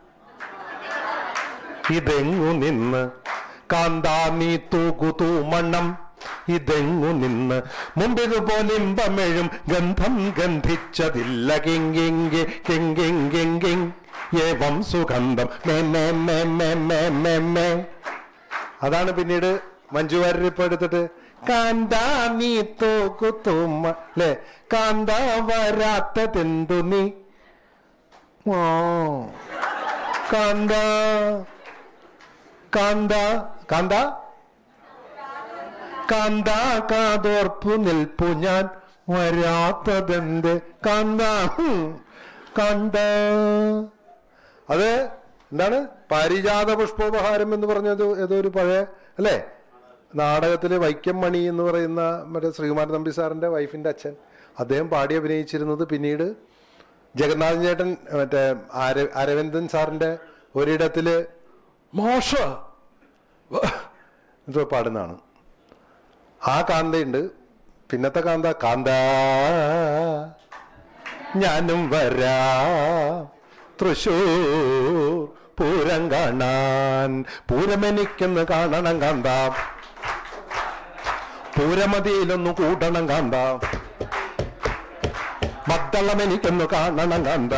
ഇതെങ്ങു നിന്ന് കാന്ത നീ തൂകു തൂമണ്ണം ഇതെങ്ങു നിന്ന് മുമ്പിതുപോലെ ഇമ്പമെഴും ഗന്ധം ഗന്ധിച്ചതില്ല കിങ്കിങ്കി കിങ്കിങ്കിങ്കിങ് ഏവം സുഗന്ധം മേ മേ മേ മേ മേ മേ മേ അതാണ് പിന്നീട് മഞ്ജു വാര്യർ ഇപ്പൊ എടുത്തിട്ട് കാന്ത നീ തോക്കു തുമ്മ അല്ലേ കാന്ത വരാത്തതെന്തു നീ ഓ കാന്ത കാന്ത കാന്ത കാന്ത കാതോർപ്പു നിൽപ്പു ഞാൻ വരാത്തതെന്ത് കാന്ത ഹും, കാന്ത അത് എന്താണ് പാരിജാത പുഷ്പോപഹാരം എന്ന് പറഞ്ഞത് ഏതോ ഒരു പഴയ അല്ലേ നാടകത്തില് വൈക്കം മണി എന്ന് പറയുന്ന മറ്റേ ശ്രീകുമാരൻ തമ്പി സാറിന്റെ വൈഫിന്റെ അച്ഛൻ അദ്ദേഹം പാടി അഭിനയിച്ചിരുന്നത് പിന്നീട് ജഗന്നാഥൻ ചേട്ടൻ മറ്റേ അര അരവിന്ദൻ സാറിന്റെ ഒരിടത്തില് മോശ എന്തോ പാടുന്നതാണ് ആ കാന്തയുണ്ട് പിന്നത്തെ കാന്ത കാന്ത ഞാനും വരാ തൃശൂർ പൂരം കാണാൻ പൂരമെനിക്കൊന്ന് കാണണം കാന്ത പൂരമതിയിലൊന്ന് കൂട്ടണം കാന്ത മദ്ദളം എനിക്കൊന്ന് കാണണം കാന്ത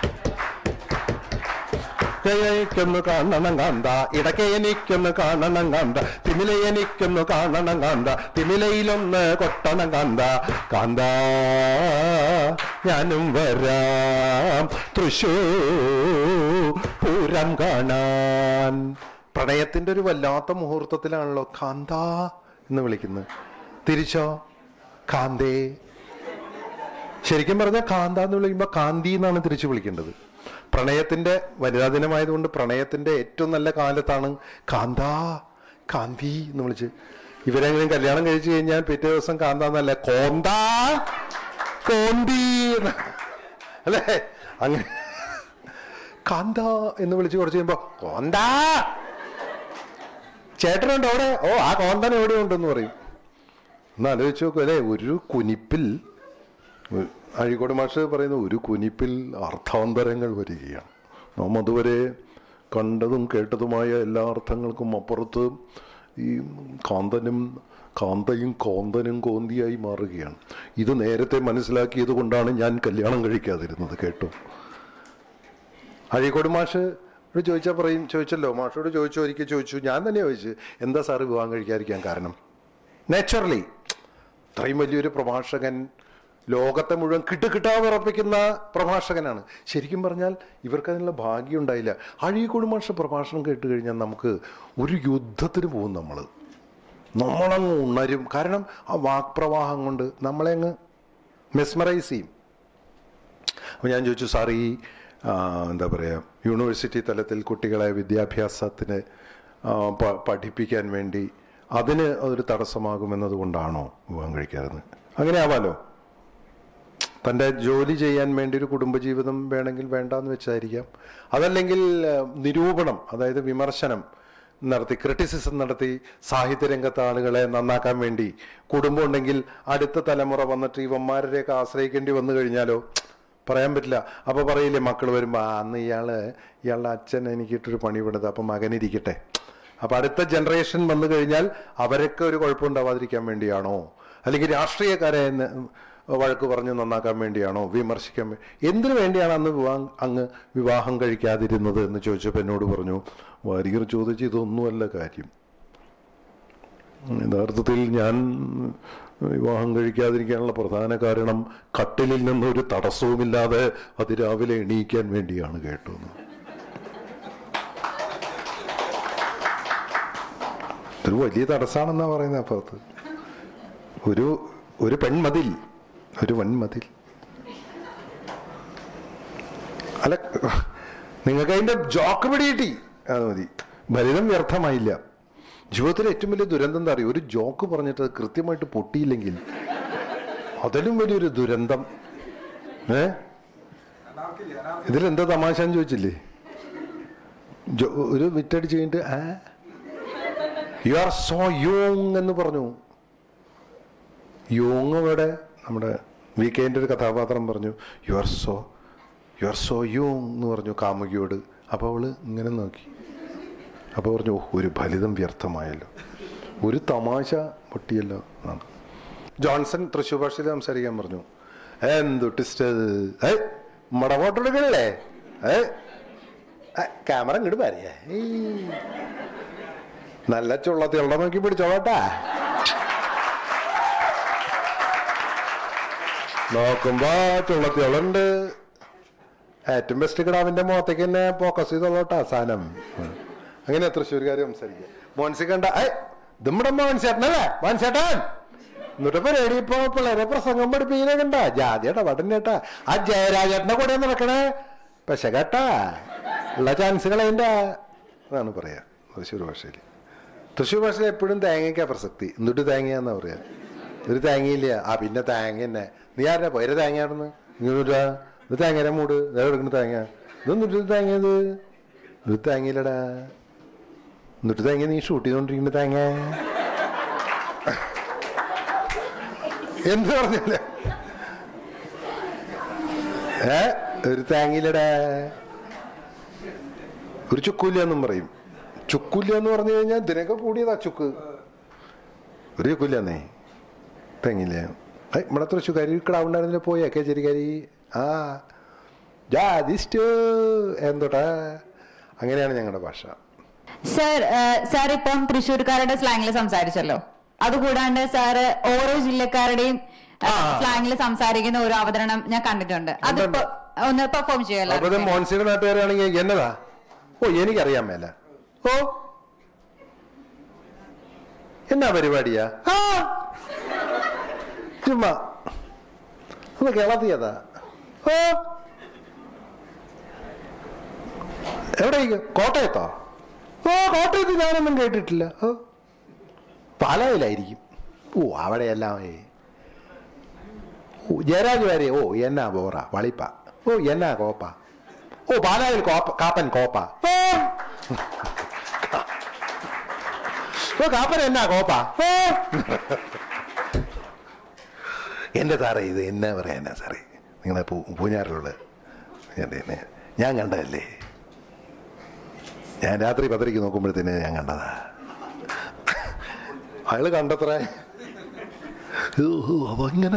എനിക്കൊന്ന് കാണണം കാന്ത ഇടയ്ക്ക് എനിക്കൊന്ന് കാണണം കാന്ത തിമില എനിക്കൊന്ന് കാണണം കാന്ത തിമിലയിലൊന്ന് കൊട്ടണം കാന്ത കാന്ത ഞാനും വരാം തൃശൂർ പൂരം കാണാൻ പ്രണയത്തിന്റെ ഒരു വല്ലാത്ത മുഹൂർത്തത്തിലാണല്ലോ കാന്ത എന്ന് വിളിക്കുന്നത് തിരിച്ചോ കാന്തേ ശരിക്കും പറഞ്ഞാൽ കാന്ത എന്ന് വിളിക്കുമ്പോൾ കാന്തി എന്നാണ് തിരിച്ചു വിളിക്കേണ്ടത് പ്രണയത്തിന്റെ വനിതാ ദിനമായതുകൊണ്ട് പ്രണയത്തിന്റെ ഏറ്റവും നല്ല കാലത്താണ് കാന്ത കാന്തി എന്ന് വിളിച്ച് ഇവരെങ്കിലും കല്യാണം കഴിച്ചു കഴിഞ്ഞാൽ പിറ്റേ ദിവസം കാന്ത എന്നല്ല കോന്ത കോന്തി എന്ന്. അല്ലേ അങ്ങനെ കാന്ത എന്ന് വിളിച്ച് കുറച്ച് കഴിയുമ്പോ കോന്ത ചേട്ടനുണ്ട് അവിടെ ഓ ആ കോന്തൻ എവിടെ ഉണ്ടെന്ന് പറയും ഒന്ന് ആലോചിച്ച് നോക്കൂ അല്ലേ ഒരു കുനിപ്പിൽ ഒരു- അഴീക്കോട് മാഷ് പറയുന്ന ഒരു കുനിപ്പിൽ അർത്ഥാന്തരങ്ങൾ വരികയാണ് നാം അതുവരെ കണ്ടതും കേട്ടതുമായ എല്ലാ അർത്ഥങ്ങൾക്കും അപ്പുറത്ത് ഈ കാന്തനും കാന്തയും കോന്തനും കോന്തിയായി മാറുകയാണ് ഇത് നേരത്തെ മനസ്സിലാക്കിയത് കൊണ്ടാണ് ഞാൻ കല്യാണം കഴിക്കാതിരുന്നത് കേട്ടോ അഴീക്കോട് മാഷ് ഇവിടെ ചോദിച്ചാൽ പറയും ചോദിച്ചല്ലോ മാഷോട് ചോദിച്ചു ഒരിക്കൽ ചോദിച്ചു ഞാൻ തന്നെ ചോദിച്ചു എന്താ സാറ് വിവാഹം കഴിക്കാതിരിക്കാൻ കാരണം നാച്ചുറലി ഇത്രയും വലിയൊരു പ്രഭാഷകൻ ലോകത്തെ മുഴുവൻ കിട്ടുകിട്ടാ വിറപ്പിക്കുന്ന പ്രഭാഷകനാണ് ശരിക്കും പറഞ്ഞാൽ ഇവർക്ക് അതിനുള്ള ഭാഗ്യം ഉണ്ടായില്ല അഴീക്കോട് മാഷ പ്രഭാഷണം കേട്ട് കഴിഞ്ഞാൽ നമുക്ക് ഒരു യുദ്ധത്തിന് പോകും നമ്മൾ നമ്മളങ്ങ് ഉണരും കാരണം ആ വാക്പ്രവാഹം കൊണ്ട് നമ്മളെ അങ്ങ് മെസ്മറൈസ് ചെയ്യും അപ്പോൾ ഞാൻ ചോദിച്ചു സാർ ഈ ആ, എന്താ പറയുക യൂണിവേഴ്സിറ്റി തലത്തിൽ കുട്ടികളെ വിദ്യാഭ്യാസത്തിന് ആ, പ- പഠിപ്പിക്കാൻ വേണ്ടി അതിന് ഒരു തടസ്സമാകുമെന്നത് കൊണ്ടാണോ വിവാഹം കഴിക്കാറുന്നത് അങ്ങനെ ആവാലോ തൻ്റെ ജോലി ചെയ്യാൻ വേണ്ടി ഒരു കുടുംബജീവിതം വേണമെങ്കിൽ വേണ്ടാന്ന് വെച്ചായിരിക്കാം അതല്ലെങ്കിൽ ആ, നിരൂപണം അതായത് വിമർശനം നടത്തി ക്രിറ്റിസിസം നടത്തി സാഹിത്യരംഗത്തെ ആളുകളെ നന്നാക്കാൻ വേണ്ടി കുടുംബം ഉണ്ടെങ്കിൽ അടുത്ത തലമുറ വന്നിട്ട് ഇവന്മാരെയൊക്കെ ആശ്രയിക്കേണ്ടി വന്നു കഴിഞ്ഞാലോ പറയാൻ പറ്റില്ല അപ്പൊ പറയില്ലേ മക്കൾ വരുമ്പോ "ആ, അന്ന് ഇയാള് ഇയാളുടെ അച്ഛൻ എനിക്കിട്ടൊരു പണി വിടുന്നത് അപ്പൊ മകനിരിക്കട്ടെ അപ്പൊ അടുത്ത ജനറേഷൻ വന്നു കഴിഞ്ഞാൽ അവരൊക്കെ ഒരു കുഴപ്പമുണ്ടാവാതിരിക്കാൻ വേണ്ടിയാണോ അല്ലെങ്കിൽ രാഷ്ട്രീയക്കാരെ ന- വഴക്ക് പറഞ്ഞ് നന്നാക്കാൻ വേണ്ടിയാണോ വിമർശിക്കാൻ വേ- എന്തിനു വേണ്ടിയാണ് അന്ന് വിവാഹം അങ്ങ് വിവാഹം കഴിക്കാതിരുന്നത് എന്ന് ചോദിച്ചപ്പോൾ എന്നോട് പറഞ്ഞു വാരികർ ചോദിച്ച് ഇതൊന്നുമല്ല കാര്യം യഥാർത്ഥത്തിൽ ഞാൻ വിവാഹം കഴിക്കാതിരിക്കാനുള്ള പ്രധാന കാരണം കട്ടിലിൽ നിന്നൊരു തടസ്സവുമില്ലാതെ അതിരാവിലെ എണീക്കാൻ വേണ്ടിയാണ് കേട്ടത് ഇതൊരു വലിയ തടസ്സാണെന്നാ പറയുന്നത് അപ്പുറത്ത് ഒരു ഒരു പെൺമതിൽ ഒരു വൻമതിൽ അല്ല നിങ്ങൾക്ക് അതിന്റെ ജോക്ക് പിടികിട്ടി അത് മതി ഫലിതം വ്യർത്ഥമായില്ല ജീവിതത്തിലെ ഏറ്റവും വലിയ ദുരന്തം എന്താ അറിയോ ഒരു ജോക്ക് പറഞ്ഞിട്ട് അത് കൃത്യമായിട്ട് പൊട്ടിയില്ലെങ്കിൽ അതിലും വലിയൊരു ദുരന്തം ഏ ഇതിലെന്താ തമാശ എന്ന് ചോദിച്ചില്ലേ ജോ- ഒരു വിറ്റടിച്ച് കഴിഞ്ഞിട്ട് ആ യു ആർ സോ യോങ് എന്ന് പറഞ്ഞു യോങ് ഇവിടെ നമ്മുടെ വി കെൻ്റെ ഒരു കഥാപാത്രം പറഞ്ഞു you are so you are so young എന്ന് പറഞ്ഞു കാമുകിയോട് അപ്പോൾ അവള് ഇങ്ങനെ നോക്കി അപ്പോൾ പറഞ്ഞു "ഓ, ഒരു ഫലിതം വ്യർത്ഥമായല്ലോ ഒരു തമാശ പൊട്ടിയല്ലോ എന്നാണ് ജോൺസൺ തൃശ്ശൂർ ഭാഷയിൽ സംസാരിക്കാൻ പറഞ്ഞു എന്തു ടിസ്റ്റ് ഏ മട ഫോട്ടോ എടുക്കണല്ലേ ഏ ക്യാമറ ഇങ്ങോട്ട് പറയാ നല്ല ചുള്ളത്തിയുള്ള നോക്കി പിടിച്ചോളട്ടാ നോക്കുമ്പോ ചുള്ളത്തിയുളുണ്ട് ഏറ്റവും ബെസ്റ്റ് കിടാവിന്റെ മുഖത്തേക്ക് തന്നെ ഫോക്കസ് ചെയ്തോളട്ടാ സാധനം അങ്ങനെ തൃശ്ശൂർക്കാർ സംസാരിക്കുക മോൻസി കണ്ട ഏ നമ്മുടെ മോൻസേട്ടനല്ലേ മോൻസേട്ടൻ എന്നിട്ട് പരിപാടി ഇപ്പൊ പിള്ളേരെ പ്രസംഗം പഠിപ്പിക്കുന്ന കണ്ട ജാതിയുടെ വടൻ കേട്ടാ ആ ജയരാജേട്ടനെ കൂടെ നടക്കണേ പക്ഷെ കേട്ടാ ഉള്ള ചാൻസുകൾ അതിന്റെ എന്നാണ് പറയാ തൃശ്ശൂർ ഭാഷയിൽ തൃശ്ശൂർ ഭാഷയിൽ എപ്പോഴും തേങ്ങയ്ക്കാ പ്രസക്തി എന്നിട്ട് തേങ്ങയാന്നാ പറയാ ഒരു തേങ്ങയില്ല ആ പിന്നെ തേങ്ങ തന്നെ നീ ആരുടെ പോരെ തേങ്ങയാണെന്ന് ഇങ്ങോട്ടാ ഇത് തേങ്ങയുടെ മൂട് ഇതാ എടുക്കുന്ന തേങ്ങ ഇതൊന്നും ഒരു തേങ്ങ ഇത് ഒരു തേങ്ങയില്ലടാ എന്നിട്ട് തേങ്ങ നീ ഷൂട്ട് ചെയ്തോണ്ടിരിക്കുന്ന തേങ്ങ എന്ത് പറഞ്ഞല്ലേ ഏ ഒരു തേങ്ങയില്ലടാ ഒരു ചുക്കൂല്ല എന്നും പറയും ചുക്കൂല്ല എന്ന് പറഞ്ഞു കഴിഞ്ഞാൽ ഇതിനൊക്കെ കൂടിയതാ ചുക്ക് ഒരു ചുക്കൂല്ലെന്നേ തെങ്ങില്ല ഏയ് ഇവിടെ തൃശ്ശൂക്കാരി കിടാവുണ്ടായിരുന്നില്ല പോയി കേച്ചേരിക്കാരി ആ ജാതിസ്റ്റു എന്തോട്ടാ അങ്ങനെയാണ് ഞങ്ങളുടെ ഭാഷ സർ സാർ ഇപ്പം തൃശ്ശൂർക്കാരുടെ സ്ലാങ്ങിൽ സംസാരിച്ചല്ലോ അതുകൂടാണ്ട് സാറ് ഓരോ ജില്ലക്കാരുടെയും സ്ലാങ്ങിൽ സംസാരിക്കുന്ന ഒരു അവതരണം ഞാൻ കണ്ടിട്ടുണ്ട് അതിപ്പോ ഒന്ന് പെർഫോം ചെയ്യല്ലോ അപ്പൊ മോൻസിയുടെ നാട്ടുകാരാണെങ്കിൽ എന്നതാ ഓ എനിക്കറിയാൻ മേല ഓ എന്നാ പരിപാടിയാ ആ ചുമ്മാ ഒന്ന് കേളത്തിയതാ ഓ എവിടേക്ക് കോട്ടയത്തോ ഓ കോട്ടയത്ത് ഞാനൊന്നും കേട്ടിട്ടില്ല ഓ പാലായിലായിരിക്കും ഓ അവിടെയെല്ലാം ഏ ഓ ജയരാജ് വരെ ഓ എന്നാ ബോറ വളിപ്പ ഓ എന്നാ കോപ്പ ഓ പാലായിൽ കോപ്പ കാപ്പൻ കോപ്പ ഓ ഓ കാപ്പൻ എന്നാ കോപ്പ ഓ എന്റെ സാറേ ഇത് എന്നാ പറയാനാ സാറേ നിങ്ങളെ പൂ പൂഞ്ഞാറിലുള്ള എന്നെ ഞാൻ കണ്ടതല്ലേ ഞാൻ രാത്രി പത്തരയ്ക്ക് നോക്കുമ്പോഴത്തേന് ഞാൻ കണ്ടതാ അയാള് കണ്ടത്രേ അതങ്ങനെ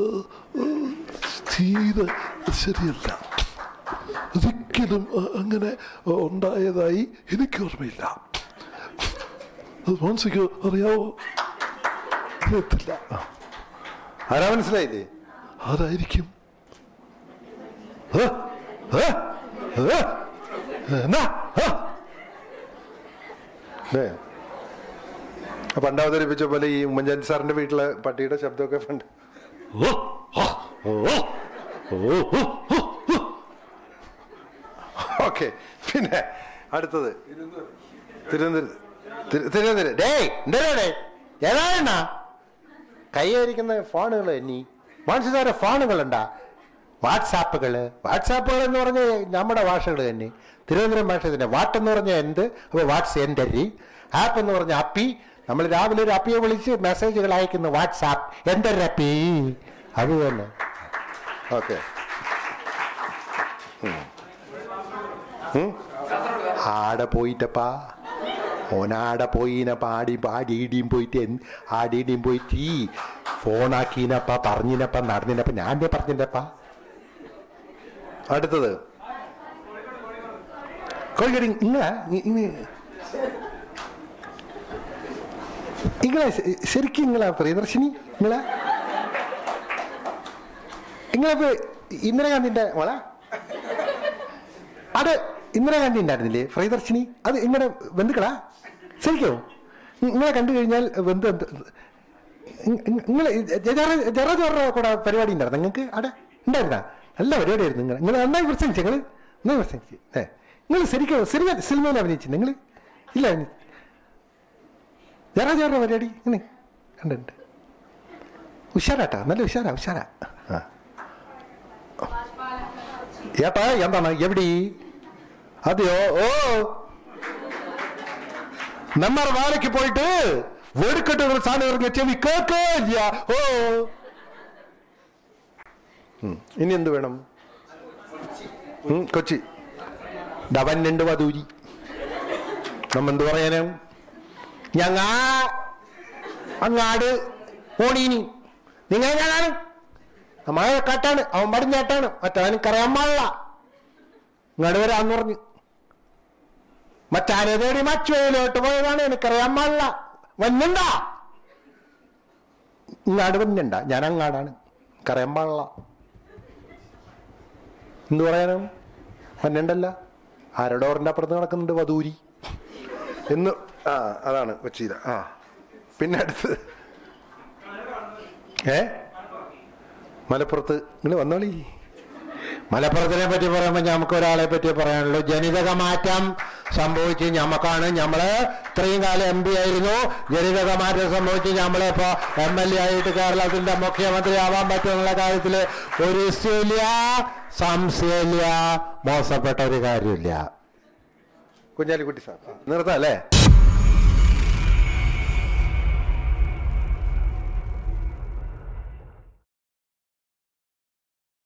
തീരെ ശരിയല്ല ഒരിക്കലും അ- അങ്ങനെ ഉണ്ടായതായി എനിക്ക് ഓർമ്മയില്ല അത് മോൻസിക്ക് അറിയാവോ അറിയത്തില്ല ആരാ മനസ്സിലായില്ലേ ആരായിരിക്കും ആ? ആ? ആ? എന്നാ ആ? ഏ പണ്ട് അവതരിപ്പിച്ച പോലെ ഈ ഉമ്മൻചാണ്ടി സാറിന്റെ വീട്ടിലെ പട്ടിയുടെ ശബ്ദമൊക്കെ പണ്ട് ഓ, ഓ, ഓ, ഓ, ഓ, ഓ, ഓ. ഓക്കെ പിന്നെ അടുത്തത് തിരുവനന്തപുരം തിരു- തിരുവനന്തപുരം ഡേ എന്തേ ഏതാണെന്നാ കൈയായിരിക്കുന്ന ഫോണുകൾ ഇനി മനസ്സിലായ ഫോണുകളുണ്ടാ വാട്സാപ്പുകള് വാട്സാപ്പുകൾ എന്ന് പറഞ്ഞ നമ്മുടെ ഭാഷകൾ തന്നെ തിരുവനന്തപുരം ഭാഷ തന്നെ വാട്ട് എന്ന് പറഞ്ഞാൽ എന്ത് അപ്പോൾ വാട്സ് എൻ്റെ ആപ്പ് എന്ന് പറഞ്ഞ അപ്പി നമ്മൾ രാവിലെ ഒരു അപ്പിയെ വിളിച്ച് മെസ്സേജുകൾ അയക്കുന്നു വാട്സാപ്പ് എന്തൊരു അപ്പി അത് തന്നെ ഓക്കെ ആടെ പോയിട്ടപ്പാ ഓനാടെ പോയിനപ്പ ആടി ആടിയിടിയും പോയിട്ട് എന്ത് ആടിയിടിയും പോയിട്ട് ഈ ഫോണാക്കീനപ്പ പറഞ്ഞിനപ്പ നടന്നിനപ്പ ഞാൻ ദേ പറഞ്ഞിട്ടപ്പ അടുത്തത് കോഴിക്കടി ഇങ്ങളെ ഇങ്ങളെ ശ- ശരിക്കും ഇങ്ങളെ പ്രിയദർശിനി ഇങ്ങളെ ഇങ്ങളിപ്പോ ഇന്ദിരാഗാന്ധിന്റെ മോളെ അത് ഇന്ദിരാഗാന്ധി ഉണ്ടായിരുന്നില്ലേ പ്രിയദർശിനി അത് ഇങ്ങനെ ബന്ധുക്കളാ ശരിക്കോ നിങ്ങളെ കണ്ടു കഴിഞ്ഞാൽ ബന്ധു നിങ്ങൾ ജറജോറ കൂടെ പരിപാടി ഉണ്ടായിരുന്നു നിങ്ങൾക്ക് അവിടെ ഉണ്ടായിരുന്ന നല്ല പരിപാടിയായിരുന്നു നിങ്ങൾ നിങ്ങൾ നന്നായി പ്രസംഗിച്ചു നിങ്ങൾ നന്നായി പ്രസംഗിച്ചു ഏ നിങ്ങൾ ശരിക്കും സിനിമ സിനിമയിൽ അഭിനയിച്ചു നിങ്ങൾ ഇല്ല അഭിനയിച്ചു ജറജോറ പരിപാടി ഇങ്ങനെ ഉണ്ട് ഉണ്ട് ഉഷാറാട്ടാ നല്ല ഉഷാറാ ഉഷാറാ ആ ഏട്ടാ എന്താണ് എവിടെ അതെയോ ഓ നമ്മർ വാലയ്ക്ക് പോയിട്ട് വെടിക്കെട്ട് സാധനം ഇറങ്ങിയ ചെവി കേൾക്കില്ല ഓ ഉം. ഇനി എന്ത് വേണം ഉം, കൊച്ചി ഡവന്നുണ്ട് വധൂരി നമ്മ എന്ത് പറയാനും ഞങ്ങ അങ്ങാട് ഓണീനി നിങ്ങൾ ഞാനാണ് നമ്മ കാട്ടാണ് അവൻ പടിഞ്ഞാട്ടാണ് മറ്റവനക്കറിയാൻ പാടില്ല ഇങ്ങോട്ട് വരാന്ന് പറഞ്ഞു മറ്റാനെ തേടി മച്ചുവയിലോട്ട് പോയതാണ് എനിക്കറിയാൻ പാടില്ല വന്നുണ്ടാ ഇങ്ങാട് വന്നുണ്ട ഞാൻ അങ്ങാടാണ് എനിക്കറിയാൻ പാടില്ല എന്ത് പറയാനും വന്നുണ്ടല്ല ആരുടെ ഓറിന്റെ അപ്പുറത്ത് നടക്കുന്നുണ്ട് വധൂരി എന്ന് ആ അതാണ് കൊച്ചിയില ആ പിന്നെ അടുത്ത് ഏ മലപ്പുറത്ത് നിങ്ങൾ വന്നോളി മലപ്പുറത്തിനെ പറ്റി പറയുമ്പോൾ നമുക്ക് ഒരാളെ പറ്റി പറയാനുള്ളൂ ജനിതക മാറ്റം സംഭവിച്ച് ഞമ്മക്കാണ് നമ്മള് ഇത്രയും കാലം എം പി ആയിരുന്നു ജനിതക മാറ്റം സംഭവിച്ച് നമ്മളിപ്പോ എം എൽ എ ആയിട്ട് കേരളത്തിന്റെ മുഖ്യമന്ത്രി ആവാൻ പറ്റുമെന്നുള്ള കാര്യത്തിൽ ഒരു ഇല്ല സംശയമില്ല മോശപ്പെട്ട ഒരു കാര്യമില്ല കുഞ്ഞാലിക്കുട്ടി സാർ നിർത്താം അല്ലേ